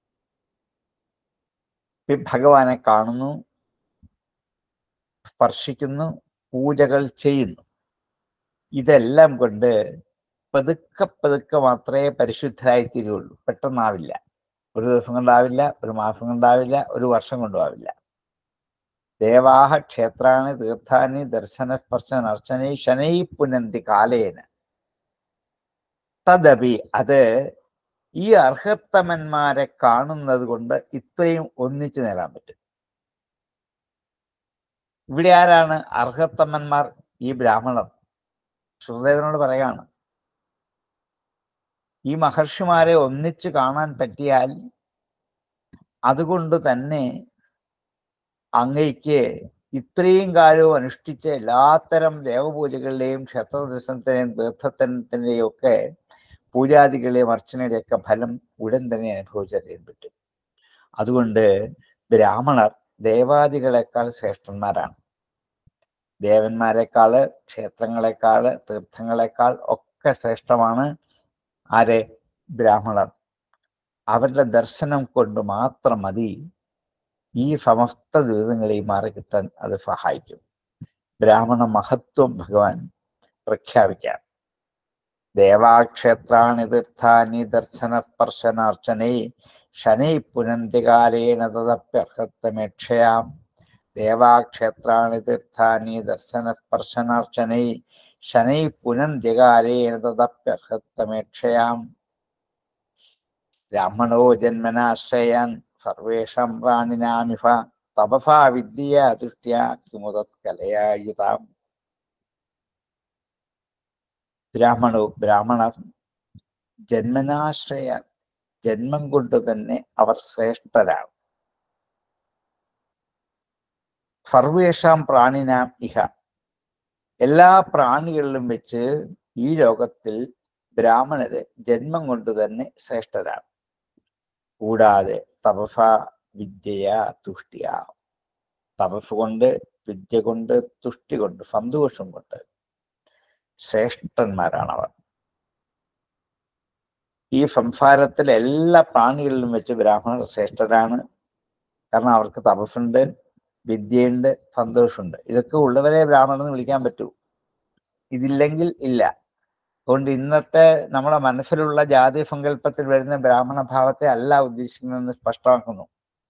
ഭഗവാനെ കാണുന്നു സ്പർശിക്കുന്നു പൂജകൾ ചെയ്യുന്നു ഇതെല്ലാം കൊണ്ട് പതുക്കെ പതുക്കെ മാത്രമേ പരിശുദ്ധരായി തീരുള്ളൂ പെട്ടെന്നാവില്ല ഒരു ദിവസം കൊണ്ടാവില്ല ഒരു മാസം കൊണ്ടാവില്ല ഒരു വർഷം കൊണ്ടുമാവില്ല ദേവാഹ ക്ഷേത്രാണി തീർത്ഥാനി ദർശന സ്പർശന അർച്ചനൈ ശനൈ പുനന്തി കാലേന തദപി അത് ഈ അർഹത്തമന്മാരെ കാണുന്നത് കൊണ്ട് ഇത്രയും ഒന്നിച്ചു നേടാൻ പറ്റും ഇവിടെ ആരാണ് അർഹത്തമ്മന്മാർ ഈ ബ്രാഹ്മണർ ശ്രുദേവനോട് പറയാണ് ഈ മഹർഷിമാരെ ഒന്നിച്ചു കാണാൻ പറ്റിയാൽ അതുകൊണ്ട് തന്നെ അങ്ങയ്ക്ക് ഇത്രയും കാലവും അനുഷ്ഠിച്ച എല്ലാത്തരം ദേവപൂജകളുടെയും ക്ഷേത്രദർശനത്തിന്റെയും തീർത്ഥത്തിൻ്റെയും ഒക്കെ പൂജാദികളുടെയും അർച്ചനയുടെയും ഒക്കെ ഫലം ഉടൻ തന്നെ അനുഭവിച്ചറിയാൻ പറ്റും അതുകൊണ്ട് ബ്രാഹ്മണർ ദേവാദികളെക്കാൾ ശ്രേഷ്ഠന്മാരാണ് ദേവന്മാരെക്കാള് ക്ഷേത്രങ്ങളെക്കാള് തീർത്ഥങ്ങളെക്കാൾ ഒക്കെ ശ്രേഷ്ഠമാണ് ആരെ ബ്രാഹ്മണർ അവരുടെ ദർശനം കൊണ്ട് മാത്രം മതി ഈ സമസ്ത ദുരിതങ്ങളെയും മാറിക്കിട്ടാൻ അത് സഹായിക്കും ബ്രാഹ്മണ മഹത്വം ഭഗവാൻ പ്രഖ്യാപിക്കാം ദേവാക്ഷേത്രാണി തീർത്ഥാനി ദർശന സ്പർശനാർച്ചനൈ ശനൈ പുനന്തികാലേന തദപ്യർഹത്തമേക്ഷയാം ദേവാക്ഷേത്രാണി തീർത്ഥാനി ദർശന സ്പർശനാർച്ചനൈ ശനൈ പുനന്തികാലേന തദപ്യർഹത്തമേക്ഷയാം ബ്രാഹ്മണോ ജന്മനാശ്രയാൻ സർവേഷാം പ്രാണിനാമിഫ തപസാ വിദ്യ ദൃഷ്ട്യ കിമുതത്കലയായുതാം ബ്രാഹ്മണോ ബ്രാഹ്മണർ ജന്മനാശ്രയ ജന്മം കൊണ്ട് തന്നെ അവർ ശ്രേഷ്ഠരാണ് സർവേഷാം പ്രാണിനാം ഇഹ എല്ലാ പ്രാണികളിലും വെച്ച് ഈ ലോകത്തിൽ ബ്രാഹ്മണര് ജന്മം കൊണ്ട് തന്നെ ശ്രേഷ്ഠരാണ് കൂടാതെ തപസ വിദ്യയ തുഷ്ടിയ തപസ് കൊണ്ട് വിദ്യ കൊണ്ട് തുഷ്ടി കൊണ്ട് സന്തോഷം കൊണ്ട് ശ്രേഷ്ഠന്മാരാണ് അവർ ഈ സംസാരത്തിൽ എല്ലാ പ്രാണികളിലും വെച്ച് ബ്രാഹ്മണർ ശ്രേഷ്ഠരാണ് കാരണം അവർക്ക് തപസ്സുണ്ട് വിദ്യയുണ്ട് സന്തോഷമുണ്ട് ഇതൊക്കെ ഉള്ളവരെ ബ്രാഹ്മണൻ എന്ന് വിളിക്കാൻ പറ്റൂ ഇതില്ലെങ്കിൽ ഇല്ല അതുകൊണ്ട് ഇന്നത്തെ നമ്മുടെ മനസ്സിലുള്ള ജാതി സങ്കല്പത്തിൽ വരുന്ന ബ്രാഹ്മണ ഭാവത്തെ അല്ല ഉദ്ദേശിക്കുന്നതെന്ന് സ്പഷ്ടമാക്കുന്നു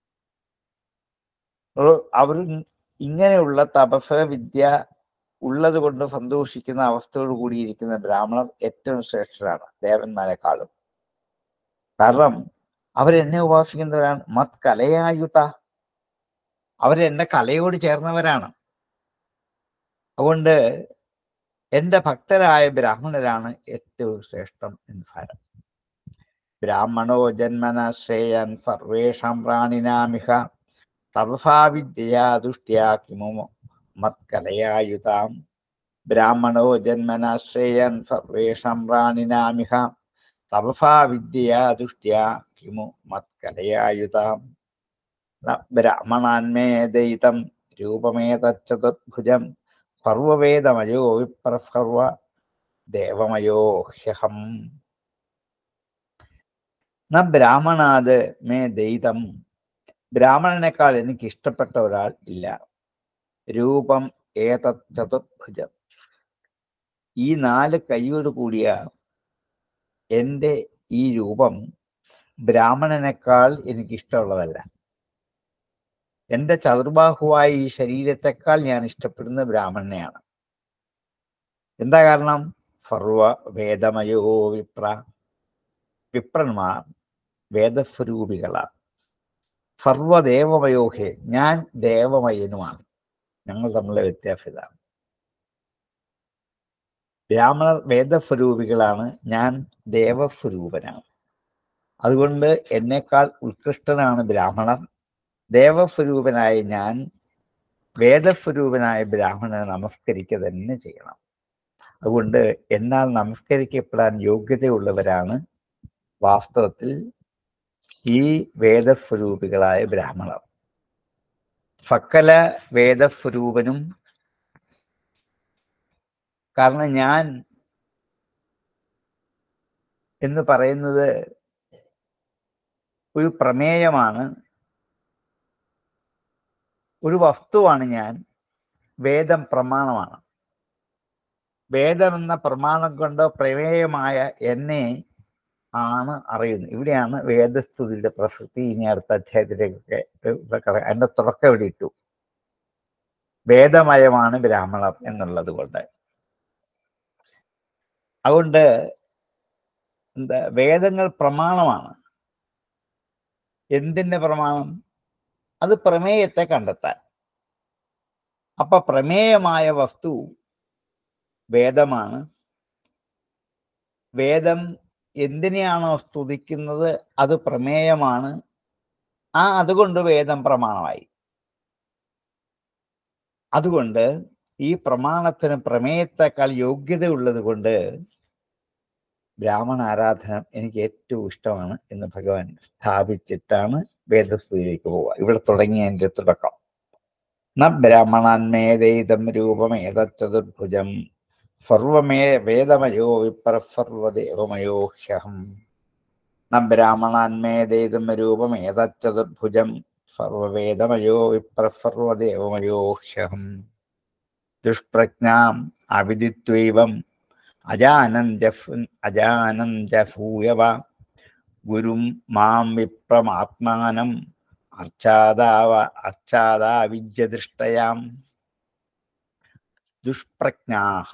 അവർ ഇങ്ങനെയുള്ള തപസ് വിദ്യ ഉള്ളത് കൊണ്ട് സന്തോഷിക്കുന്ന അവസ്ഥയോട് കൂടിയിരിക്കുന്ന ബ്രാഹ്മണർ ഏറ്റവും ശ്രേഷ്ഠരാണ് ദേവന്മാരെക്കാളും കാരണം അവരെന്നെ ഉപാസിക്കുന്നവരാണ് മത് കലയായുത അവരെന്റെ കലയോട് ചേർന്നവരാണ് അതുകൊണ്ട് എന്റെ ഭക്തരായ ബ്രാഹ്മണരാണ് ഏറ്റവും ശ്രേഷ്ഠം എന്ന് ഭാരം ബ്രാഹ്മണോ ജന്മന ശ്രേയൻ സർവേഷാം പ്രാണിനാമിഹ തപസാവിദ്യയാ ദുഷ്ട്യാ കിമു മത്കലയായുതാം ബ്രാഹ്മണോ ജന്മന ശ്രേയൻ സർവേഷാം പ്രാണിനാമിഹ തപസാവിദ്യയാ ദുഷ്ട്യാ കിമു മത്കലയായുതാം ബ്രാഹ്മണാന്മേ ദയിതം രൂപമേതച്ചതുർഭുജം സർവവേദമയോ വിപ്രസർവ ദേവമയോ ഹ്യഹം ന ബ്രാഹ്മണാത് മേ ദയിതം ബ്രാഹ്മണനേക്കാൾ എനിക്ക് ഇഷ്ടപ്പെട്ട ഒരാൾ ഇല്ല രൂപം ഏതത് ചതുർഭുജം ഈ നാല് കൈയോട് കൂടിയ എൻ്റെ ഈ രൂപം ബ്രാഹ്മണനേക്കാൾ എനിക്ക് ഇഷ്ടമുള്ളതല്ല എൻ്റെ ചതുർബാഹുവായ ഈ ശരീരത്തെക്കാൾ ഞാൻ ഇഷ്ടപ്പെടുന്ന ബ്രാഹ്മണനെയാണ് എന്താ കാരണം സർവ വേദമയോ വിപ്ര വിപ്രന്മാർ വേദസ്വരൂപികളാണ് സർവദേവമയോഹേ ഞാൻ ദേവമയനുമാണ് ഞങ്ങൾ തമ്മിലെ വ്യത്യാസം ഇതാണ് ബ്രാഹ്മണർ വേദസ്വരൂപികളാണ് ഞാൻ ദേവസ്വരൂപനാണ് അതുകൊണ്ട് എന്നേക്കാൾ ഉത്കൃഷ്ടനാണ് ബ്രാഹ്മണർ ദേവസ്വരൂപനായ ഞാൻ വേദസ്വരൂപനായ ബ്രാഹ്മണനെ നമസ്കരിക്കുക തന്നെ ചെയ്യണം അതുകൊണ്ട് എന്നാൽ നമസ്കരിക്കപ്പെടാൻ യോഗ്യതയുള്ളവരാണ് വാസ്തവത്തിൽ ഈ വേദസ്വരൂപികളായ ബ്രാഹ്മണർ സകല വേദസ്വരൂപനും കാരണം ഞാൻ എന്ന് പറയുന്നത് ഒരു പ്രമേയമാണ് ഒരു വസ്തുവാണ് ഞാൻ വേദം പ്രമാണമാണ് വേദം എന്ന പ്രമാണം കൊണ്ട് പ്രമേയമായ എന്നെ ആണ് അറിയുന്നത് ഇവിടെയാണ് വേദസ്തുതിയുടെ പ്രസക്തി ഇനി അടുത്ത അധ്യായത്തിലേക്കൊക്കെ അതിന്റെ തുടക്കം ഇവിടെ ഇട്ടു വേദമയമാണ് ബ്രാഹ്മണം എന്നുള്ളത് കൊണ്ട് അതുകൊണ്ട് എന്താ വേദങ്ങൾ പ്രമാണമാണ് എന്തിന്റെ പ്രമാണം അത് പ്രമേയത്തെ കണ്ടെത്താൻ അപ്പൊ പ്രമേയമായ വസ്തു വേദമാണ് വേദം എന്തിനെയാണോ സ്തുതിക്കുന്നത് അത് പ്രമേയമാണ് ആ അതുകൊണ്ട് വേദം പ്രമാണമായി അതുകൊണ്ട് ഈ പ്രമാണത്തിന് പ്രമേയത്തെക്കാൾ യോഗ്യതയുള്ളത് കൊണ്ട് ബ്രാഹ്മണ ആരാധന എനിക്ക് ഏറ്റവും ഇഷ്ടമാണ് എന്ന് ഭഗവാൻ സ്ഥാപിച്ചിട്ടാണ് വേദസ്തുതിയിലേക്ക് പോവുക ഇവിടെ തുടങ്ങിയ എൻ്റെ തുടക്കം ന ബ്രാഹ്മണാന്മേതൈതം രൂപമേതച്ചതുർഭുജം സർവമേ വേദമയോ വിപ്ര സർവദേവമയോ ഹ്യഹം ന ബ്രാഹ്മണാന്മേതൈതം രൂപമേതച്ചതുർഭുജം സർവവേദമയോ വിപ്ര സർവദേവമയോ ഹ്യഹം ദുഷ്പ്രജ്ഞാം അവിദിത്വൈവം അജാനന്ദ അജാനന്ദഭൂയവ ഗുരും മാം വിപ്രമാത്മാനം അർച്ചാദാവ അർച്ചാദാവിദ്യദൃഷ്ടയാം ദുഷ്പ്രജ്ഞാഹ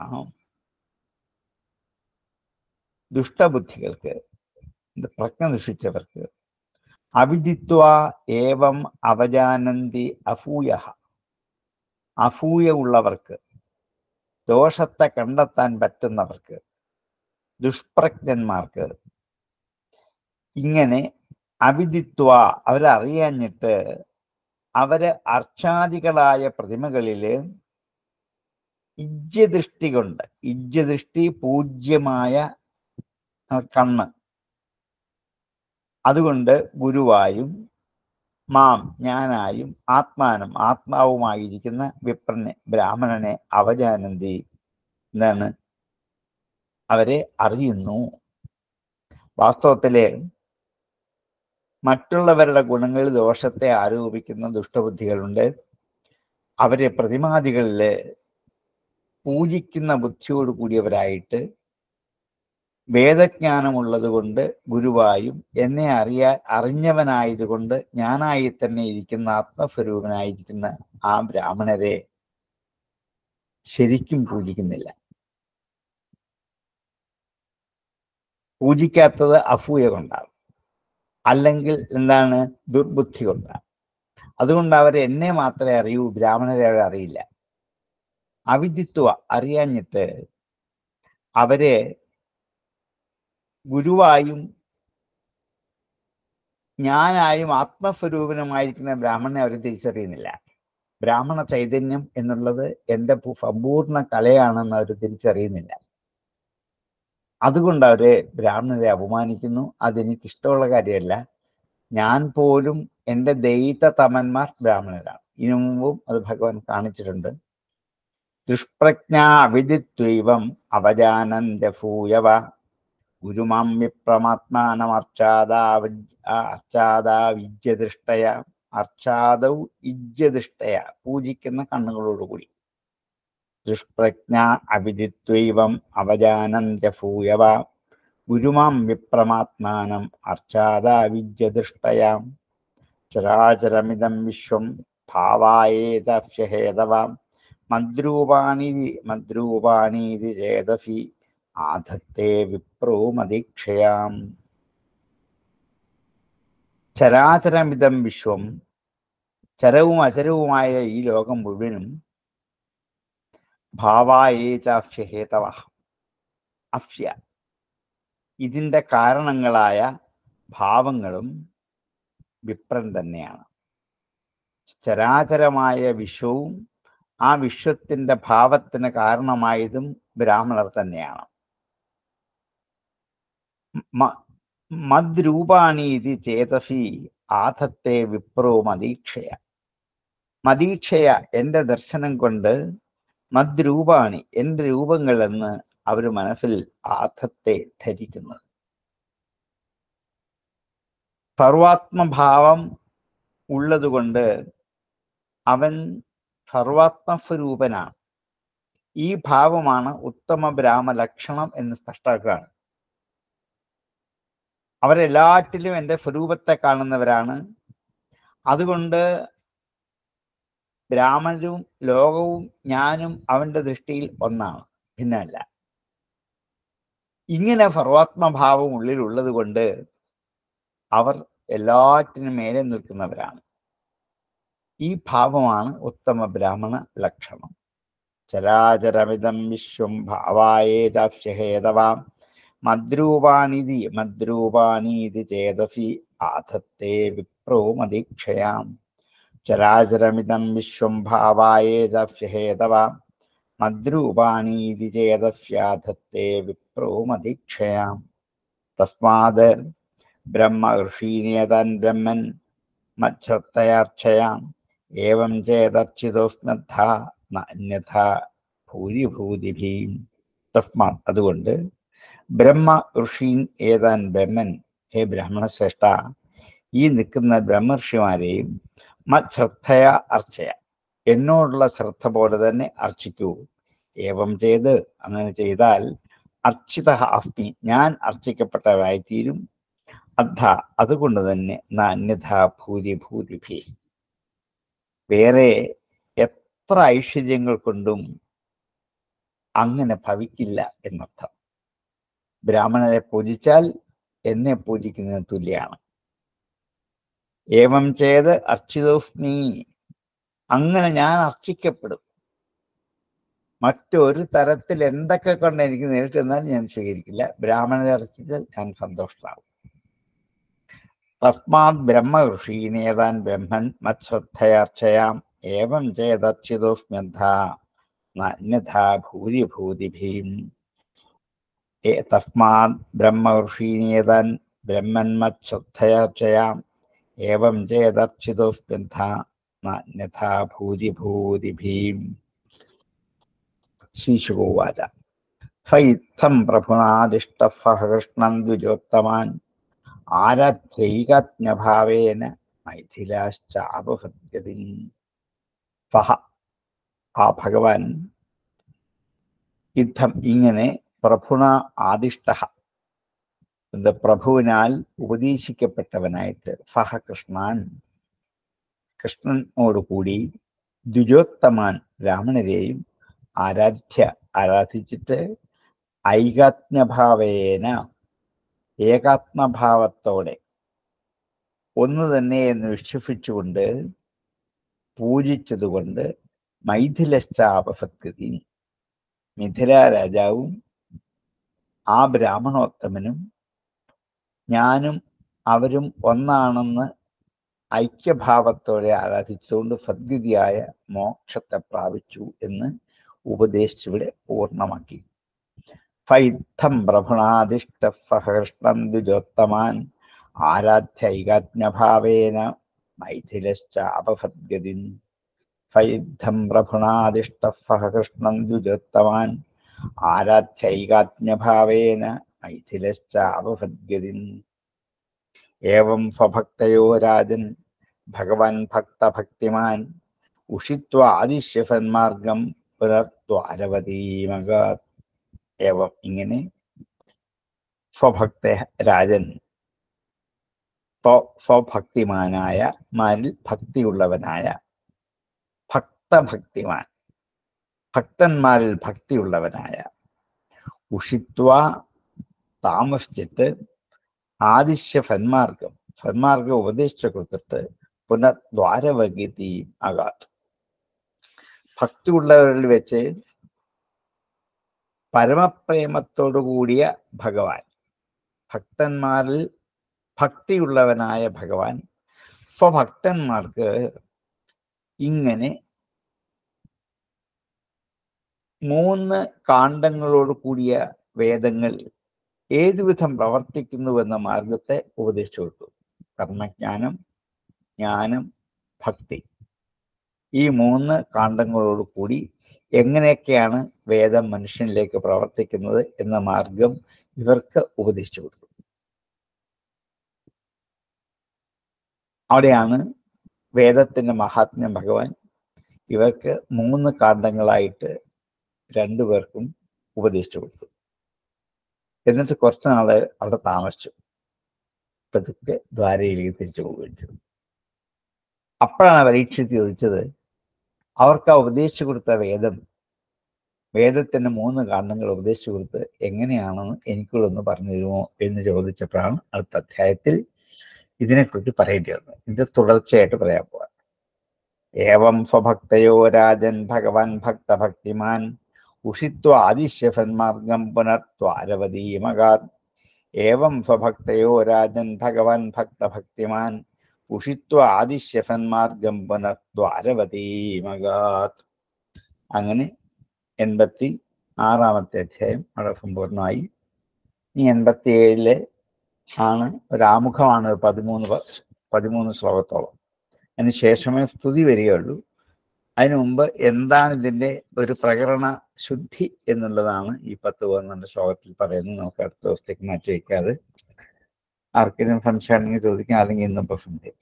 ദുഷ്ടബുദ്ധികൾക്ക് പ്രജ്ഞ ദുഷിച്ചവർക്ക് അവിദിത്വ ഏവം അവജാനന്തി അസൂയ അസൂയ ഉള്ളവർക്ക് ദോഷത്തെ കണ്ടെത്താൻ പറ്റുന്നവർക്ക് ദുഷ്പ്രജ്ഞന്മാർക്ക് ഇങ്ങനെ അവിദിത്വ അവരറിയാഞ്ഞിട്ട് അവര് അർച്ചാദികളായ പ്രതിമകളില് ഇജ്യദൃഷ്ടി കൊണ്ട് ഇജ്യദൃഷ്ടി പൂജ്യമായ കണ്ണ് അതുകൊണ്ട് ഗുരുവായും മാം ഞാനായും ആത്മാനം ആത്മാവുമായിരിക്കുന്ന വിപ്രനെ ബ്രാഹ്മണനെ അവജാനന്തി എന്താണ് അവരെ അറിയുന്നു വാസ്തവത്തില് മറ്റുള്ളവരുടെ ഗുണങ്ങളിൽ ദോഷത്തെ ആരോപിക്കുന്ന ദുഷ്ടബുദ്ധികളുണ്ട് അവരെ പ്രതിമാദികളില് പൂജിക്കുന്ന ബുദ്ധിയോട് കൂടിയവരായിട്ട് വേദജ്ഞാനമുള്ളത് കൊണ്ട് ഗുരുവായും എന്നെ അറിയാൻ അറിഞ്ഞവനായതുകൊണ്ട് ഞാനായി തന്നെ ഇരിക്കുന്ന ആത്മസ്വരൂപനായിരിക്കുന്ന ആ ബ്രാഹ്മണരെ ശരിക്കും പൂജിക്കുന്നില്ല പൂജിക്കാത്തത് അസൂയ കൊണ്ടാണ് അല്ലെങ്കിൽ എന്താണ് ദുർബുദ്ധി കൊണ്ടാണ് അതുകൊണ്ട് അവർ എന്നെ മാത്രമേ അറിയൂ ബ്രാഹ്മണരെ അവർ അറിയില്ല അവിദിത്വ അറിയാഞ്ഞിട്ട് അവരെ ഗുരുവായും ഞാനായും ആത്മസ്വരൂപനുമായിരിക്കുന്ന ബ്രാഹ്മണനെ അവർ തിരിച്ചറിയുന്നില്ല ബ്രാഹ്മണ ചൈതന്യം എന്നുള്ളത് എൻ്റെ പു- സമ്പൂർണ്ണ കലയാണെന്ന് അവർ തിരിച്ചറിയുന്നില്ല അതുകൊണ്ട് അവര് ബ്രാഹ്മണരെ അപമാനിക്കുന്നു അതെനിക്ക് ഇഷ്ടമുള്ള കാര്യമല്ല ഞാൻ പോലും എൻ്റെ ദൈത തമന്മാർ ബ്രാഹ്മണരാണ് ഇതിനു മുമ്പും അത് ഭഗവാൻ കാണിച്ചിട്ടുണ്ട് ദുഷ്പ്രജ്ഞ അവിദിത്വൈവം അവജാനന്ദ ഭൂയവ ഗുരുമാം വിപ്രമാത്മാനമർച്ചാദാ അർച്ചാദാ വിദ്യദൃഷ്ടയ അർച്ചാദൗ ഇജ്യദൃഷ്ടയ പൂജിക്കുന്ന കണ്ണുകളോടുകൂടി ദുഷ്പ്രജ്ഞ അവിദിത്വൈവം അവജാനന്ദ ഭൂയവ ഗുരുമാം വിപ്രമാത്മാനം അർച്ചാദാ വിദ്യദൃഷ്ടയാം ചരാചരമിതം വിശ്വം ഭാവായേതഹേതവാം മദ്രൂപാണീതി മദ്രൂപാണീതി ചേതസി ആധത്തെ വിപ്രോ മതീക്ഷയാം ചരാചരമിതം വിശ്വം ചരവും അചരവുമായ ഈ ലോകം മുഴുവനും ഭാവായേചാഫ്യഹേതവ അഫ്യ ഇതിൻ്റെ കാരണങ്ങളായ ഭാവങ്ങളും വിപ്രൻ തന്നെയാണ് ചരാചരമായ വിശ്വവും ആ വിശ്വത്തിന്റെ ഭാവത്തിന് കാരണമായതും ബ്രാഹ്മണർ തന്നെയാണ് മ- മദ്രൂപാണീതി ചേതസി ആഥത്തെ വിപ്രോ മതീക്ഷയ മതീക്ഷയ എൻ്റെ ദർശനം കൊണ്ട് മദ്രൂപാണി എൻ്റെ രൂപങ്ങളെന്ന് അവർ മനസ്സിൽ ആഥത്തെ ധരിക്കുന്നത് സർവാത്മഭാവം ഉള്ളതുകൊണ്ട് അവൻ സർവാത്മസ്വരൂപനാണ് ഈ ഭാവമാണ് ഉത്തമ ബ്രാഹ്മ ലക്ഷണം എന്ന് സ്പഷ്ടാക്കുകയാണ് അവരെല്ലാറ്റിലും എൻ്റെ സ്വരൂപത്തെ കാണുന്നവരാണ് അതുകൊണ്ട് ബ്രാഹ്മണരും ലോകവും ഞാനും അവന്റെ ദൃഷ്ടിയിൽ ഒന്നാണ് ഭിന്നമല്ല ഇങ്ങനെ സർവാത്മഭാവം ഉള്ളിലുള്ളത് കൊണ്ട് അവർ എല്ലാറ്റിനും മേലെ നിൽക്കുന്നവരാണ് ഈ ഭാവമാണ് ഉത്തമ ബ്രാഹ്മണ ലക്ഷണം ചരാചരമിതം വിശ്വം ഭാവായേതാഹേതവാം മദ്രൂപാണിതി മദ്രൂപാണീതി ചേതസി ആധത്തെ വിപ്രോ മതീക്ഷയാം ചരാചരമിതം വിശ്വം ഭാവായേതാഹേതവാം മദ്രൂപാണീതി ചേതസ്യാധത്തെ വിപ്രോ മതീക്ഷയാം തസ്മാത് ബ്രഹ്മ ഋഷീനിയതൻ ബ്രഹ്മൻ മത്സത്തയാർച്ചയാം ഏവം ചേതർച്ചിതോസ്മദ്ധ അന്യഥ ഭൂരിഭൂതിഭീം തസ്മാത് അതുകൊണ്ട് ബ്രഹ്മ ഋഷീൻ ഏതാൻ ബ്രഹ്മൻ ഹേ ബ്രാഹ്മണശ്രേഷ്ഠ ഈ നിൽക്കുന്ന ബ്രഹ്മർഷിമാരെയും മത്ശ്രദ്ധയ അർച്ചയ എന്നോടുള്ള ശ്രദ്ധ പോലെ തന്നെ അർച്ചിക്കൂ ഏവം ചെയ്ത് അങ്ങനെ ചെയ്താൽ അർച്ചിത അസ്മി ഞാൻ അർച്ചിക്കപ്പെട്ടവരായിത്തീരും അദ്ധ അതുകൊണ്ട് തന്നെ ന അന്യഥ ഭൂരിഭൂതിഭി വേറെ എത്ര ഐശ്വര്യങ്ങൾ കൊണ്ടും അങ്ങനെ ഭവിക്കില്ല എന്നർത്ഥം ബ്രാഹ്മണരെ പൂജിച്ചാൽ എന്നെ പൂജിക്കുന്നതിന് തുല്യാണ് ഏവം ചെയ്ത് അർച്ചിതോസ്മി അങ്ങനെ ഞാൻ അർച്ചിക്കപ്പെടും മറ്റൊരു തരത്തിൽ എന്തൊക്കെ കൊണ്ട് എനിക്ക് നേരിട്ട് എന്നാൽ ഞാൻ സ്വീകരിക്കില്ല ബ്രാഹ്മണരെ അർച്ചിച്ചാൽ ഞാൻ സന്തോഷമാവും തസ്മാത് ബ്രഹ്മ ഋഷീനേതാൻ ബ്രഹ്മൻ മത്ശ്രദ്ധയാർച്ചയാം ഏവം ചേതർച്ചിതോസ്മ്യന്ധ അന്യഥാ ഭൂരിഭൂതിഭീം ഏ- തസ്മാത് ബ്രഹ്മ ഋഷീനേതാൻ ബ്രഹ്മൻ മത്ശ്രദ്ധയാർച്ചയാം ഏവം ചേതർച്ചിതോസ്മ്യന്ധ അന്യഥാ ഭൂരിഭൂതിഭീം ശ്രീശുകോവാച ഫൈത്തം പ്രഭുനാദിഷ്ടഫഹൃഷ്ണൻ ദ്വിജോത്തമാൻ ആരാധ്യൈകാജ്ഞഭാവേന മൈഥിലാശ്ചാപഹത്യതി ഫഹ ആ ഭഗവാൻ യുദ്ധം ഇങ്ങനെ പ്രഭുണ ആദിഷ്ട ഇത് പ്രഭുവിനാൽ ഉപദേശിക്കപ്പെട്ടവനായിട്ട് ഫഹ കൃഷ്ണാൻ കൃഷ്ണനോടുകൂടി ദ്വിജോത്തമാൻ രാവണരെയും ആരാധ്യ ആരാധിച്ചിട്ട് ഐകാത്മ്യഭാവേന ഏകാത്മഭാവത്തോടെ ഒന്ന് തന്നെ എന്ന് വിശ്വസിച്ചുകൊണ്ട് പൂജിച്ചതുകൊണ്ട് മൈഥിലശ്ചാപഭക്തി മിഥില രാജാവും ആ ബ്രാഹ്മണോത്തമനും ഞാനും അവരും ഒന്നാണെന്ന് ഐക്യഭാവത്തോടെ ആരാധിച്ചുകൊണ്ട് സദ്ഗതിയായ മോക്ഷത്തെ പ്രാപിച്ചു എന്ന് ഉപദേശിച്ചിവിടെ പൂർണ്ണമാക്കി ഫൈത്തം പ്രഭുണാദിഷ്ടഫഹൃഷ്ണം ദ്വിജോത്തമാൻ ആരാധ്യൈകാജ്ഞഭാവേന മൈഥിലശ്ചാപഭദ്ഗതി ഫൈദ്ധം പ്രഭുണാദിഷ്ടഫഹൃഷ്ണം ദ്വിജോത്തമാൻ ആരാധ്യൈകാജ്ഞഭാവേന മൈഥിലശ്ചാപഭദ്ഗതി ഏവം സ്വഭക്തയോ രാജൻ ഭഗവാൻ ഭക്തഭക്തിമാൻ ഉഷിത്വ ആദിശ്യഫന്മാർഗം പുനർദ്വാരവതീമക ഏവം ഇങ്ങനെ സ്വഭക്ത രാജൻ സ്വഭക്തിമാനായ മാരിൽ ഭക്തിയുള്ളവനായ ഭക്തഭക്തിമാൻ ഭക്തന്മാരിൽ ഭക്തിയുള്ളവനായ ഉഷിത്വ താമസിച്ചിട്ട് ആദിശ്യ ഫന്മാർഗം ഫന്മാർഗം ഉപദേശിച്ചു കൊടുത്തിട്ട് പുനർ ദ്വാരവഗതിയും ആകാത് ഭക്തിയുള്ളവരിൽ വെച്ച് പരമപ്രേമത്തോടു കൂടിയ ഭഗവാൻ ഭക്തന്മാരിൽ ഭക്തിയുള്ളവനായ ഭഗവാൻ സ്വഭക്തന്മാർക്ക് ഇങ്ങനെ മൂന്ന് കാണ്ഡങ്ങളോട് കൂടിയ വേദങ്ങൾ ഏതുവിധം പ്രവർത്തിക്കുന്നുവെന്ന മാർഗത്തെ ഉപദേശിച്ചു കൊടുത്തു കർമ്മജ്ഞാനം ജ്ഞാനം ഭക്തി ഈ മൂന്ന് കാണ്ഡങ്ങളോട് കൂടി എങ്ങനെയൊക്കെയാണ് വേദം മനുഷ്യനിലേക്ക് പ്രവർത്തിക്കുന്നത് എന്ന മാർഗം ഇവർക്ക് ഉപദേശിച്ചു കൊടുത്തു അവിടെയാണ് വേദത്തിന്റെ മഹാത്മ്യം ഭഗവാൻ ഇവർക്ക് മൂന്ന് കാണ്ഡങ്ങളായിട്ട് രണ്ടുപേർക്കും ഉപദേശിച്ചു കൊടുത്തു എന്നിട്ട് കുറച്ച് നാള് അവിടെ താമസിച്ചു പതുക്കെ ദ്വാരയിലേക്ക് തിരിച്ചു പോവുകയും ചെയ്തു അപ്പോഴാണ് പരീക്ഷിച്ച് ചോദിച്ചത് അവർക്ക് ആ ഉപദേശിച്ചു കൊടുത്ത വേദം വേദത്തിന്റെ മൂന്ന് കാരണങ്ങൾ ഉപദേശിച്ചു കൊടുത്ത് എങ്ങനെയാണെന്ന് എനിക്കൂടെ ഒന്ന് പറഞ്ഞു തരുമോ എന്ന് ചോദിച്ചപ്പോഴാണ് അടുത്ത അധ്യായത്തിൽ ഇതിനെക്കുറിച്ച് പറയേണ്ടി വന്നത് ഇതിന്റെ തുടർച്ചയായിട്ട് പറയാൻ പോവാം ഏവം സ്വഭക്തയോ രാജൻ ഭഗവാൻ ഭക്തഭക്തിമാൻ ഉഷിത്വ ആദിശ്യഫന്മാർഗം പുനർദ്വാരവതീമകാത് ഏവം സ്വഭക്തയോ രാജൻ ഭഗവാൻ ഭക്തഭക്തിമാൻ ഉഷിത്വ ആദിശ്യഫന്മാർഗം പുനർദ്വാരവതീമകാത് അങ്ങനെ എൺപത്തി ആറാമത്തെ അധ്യായം അവിടെ സമ്പൂർണ്ണമായി ഈ എൺപത്തി ഏഴിലെ ആണ് ഒരു ആമുഖമാണ് പതിമൂന്ന് പതിമൂന്ന് ശ്ലോകത്തോളം അതിന് ശേഷമേ സ്തുതി വരികയുള്ളൂ അതിനു മുമ്പ് എന്താണ് ഇതിന്റെ ഒരു പ്രകരണ ശുദ്ധി എന്നുള്ളതാണ് ഈ പത്ത് പന്ത്രണ്ട് ശ്ലോകത്തിൽ പറയുന്നത് നമുക്ക് അടുത്ത ദിവസത്തേക്ക് മാറ്റി വയ്ക്കാതെ ആർക്കെങ്കിലും സംശയം ഉണ്ടെങ്കിൽ ചോദിക്കാം അല്ലെങ്കിൽ ഇന്നിപ്പോ സംശയിക്കാം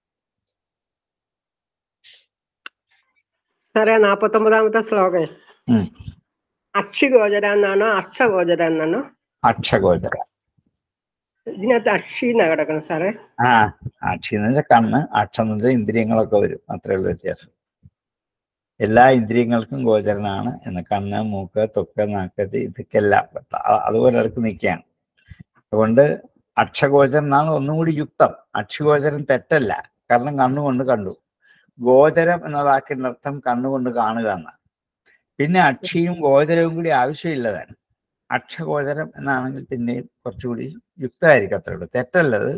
സാറേ നാപ്പത്തൊമ്പതാമത്തെ ശ്ലോകം ഉം. അക്ഷിഗോചര എന്നാണോ അക്ഷഗോചര എന്നാണോ അക്ഷഗോചര ഇതിനകത്ത് അക്ഷി എന്നാ കിടക്കണം സാറേ ആ അക്ഷി എന്ന് വെച്ചാൽ കണ്ണ് അക്ഷം എന്ന് വെച്ചാൽ ഇന്ദ്രിയങ്ങളൊക്കെ വരും അത്രേ ഉള്ളൂ വ്യത്യാസം എല്ലാ ഇന്ദ്രിയങ്ങൾക്കും ഗോചരനാണ് എന്ന് കണ്ണ് മൂക്ക് തൊക്ക് നാക്ക് ഇതൊക്കെല്ലാം അ- അതുപോലെ അടുത്ത് നിൽക്കുകയാണ് അതുകൊണ്ട് അക്ഷഗോചരൻ എന്നാണ് ഒന്നും കൂടി യുക്തം അക്ഷഗോചരൻ തെറ്റല്ല കാരണം കണ്ണുകൊണ്ട് കണ്ടു ഗോചരം എന്ന വാക്കിന്റെ അർത്ഥം കണ്ണുകൊണ്ട് കാണുക എന്നാണ് പിന്നെ അക്ഷിയും ഗോചരവും കൂടി ആവശ്യമില്ലതാണ് അക്ഷഗോചരം എന്നാണെങ്കിൽ പിന്നെ കുറച്ചുകൂടി യുക്തമായിരിക്കും അത്രേ ഉള്ളൂ തെറ്റല്ലത്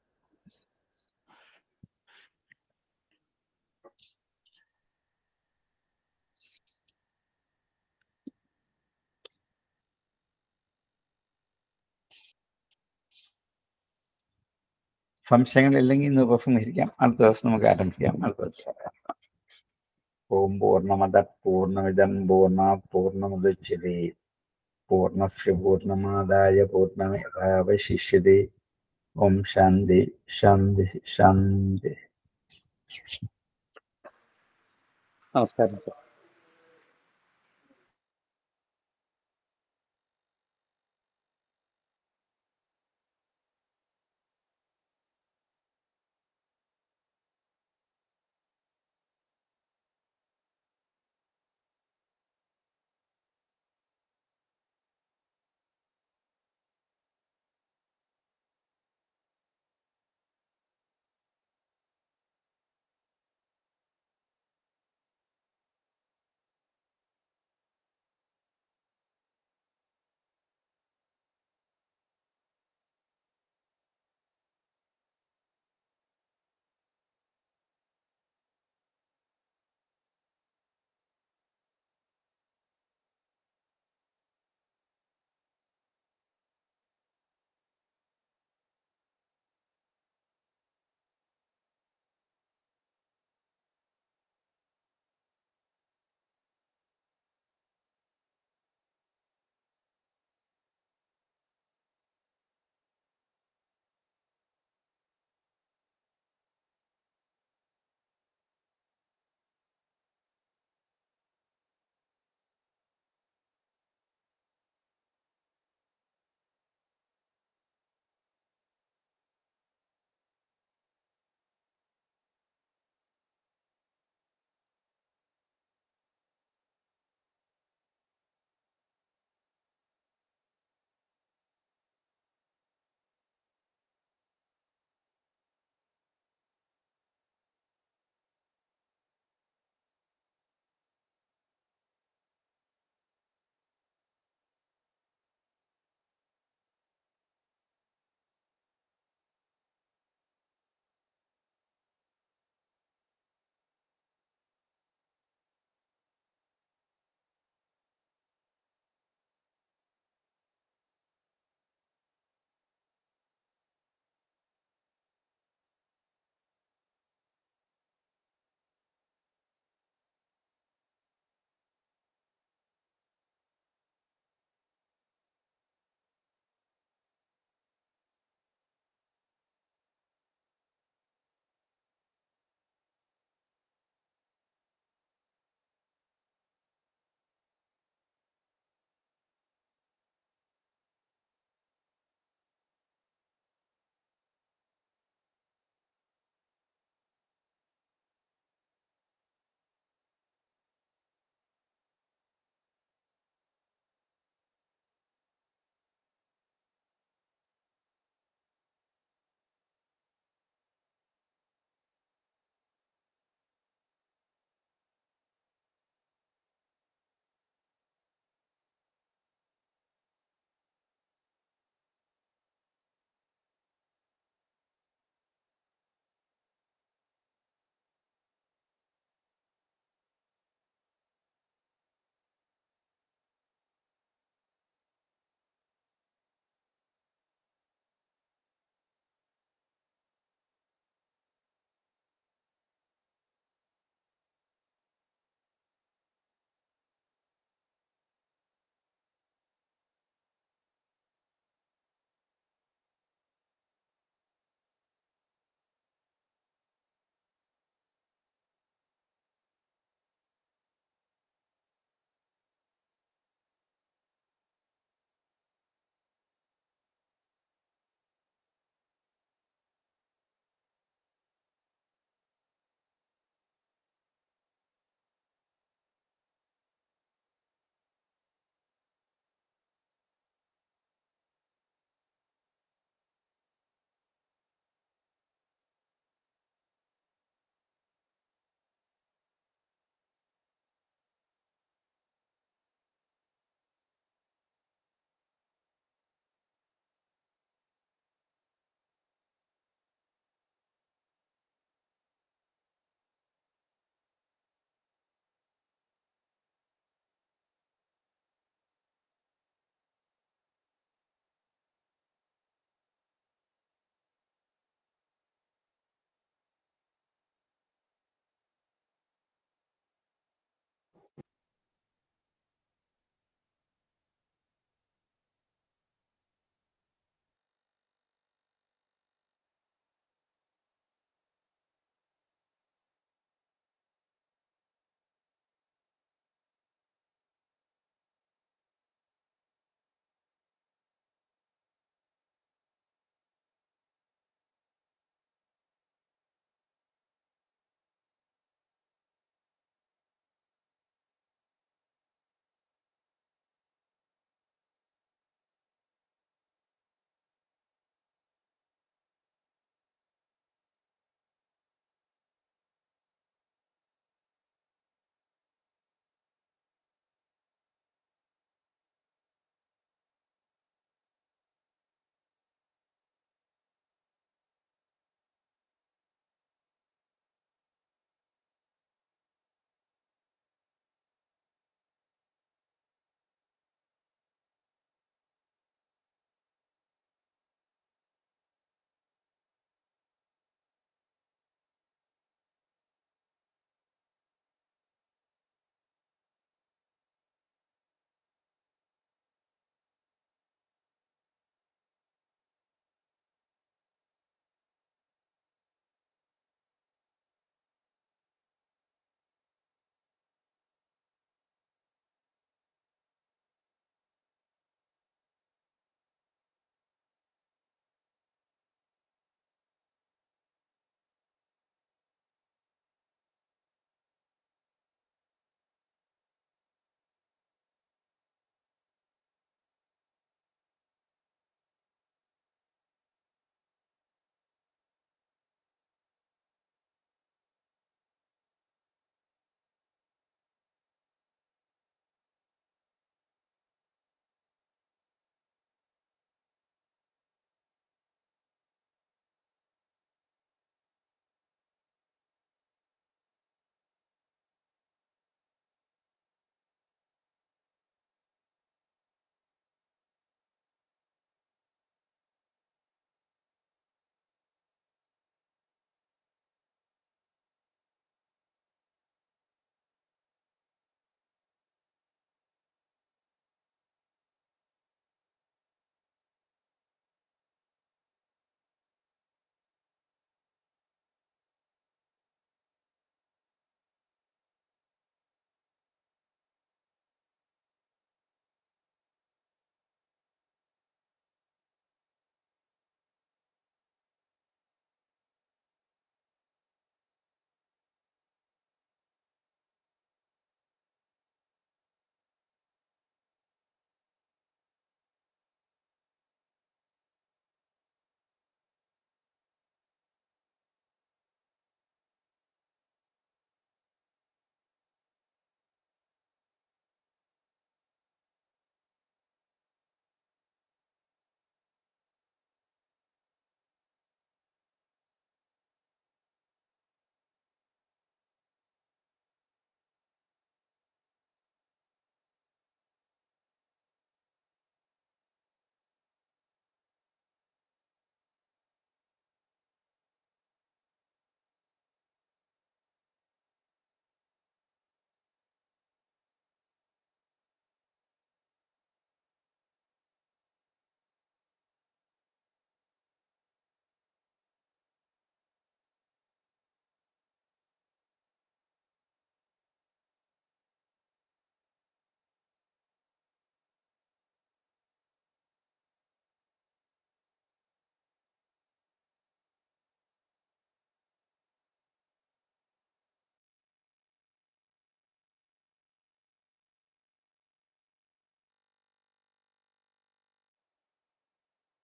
സംശയങ്ങളില്ലെങ്കിൽ ഇന്ന് ഉപസംഹരിക്കാം അടുത്ത ദിവസം നമുക്ക് ആരംഭിക്കാം അടുത്ത ദിവസം ഓം പൂർണ്ണമത പൂർണ്ണമിതം പൂർണ്ണ പൂർണ്ണമുദച്ഛതേ പൂർണ്ണസ്യ പൂർണ്ണമാദായ പൂർണ്ണമേവാവശിഷ്യതേ ഓം ശാന്തി ശാന്തി ശാന്തി നമസ്കാരം സാർ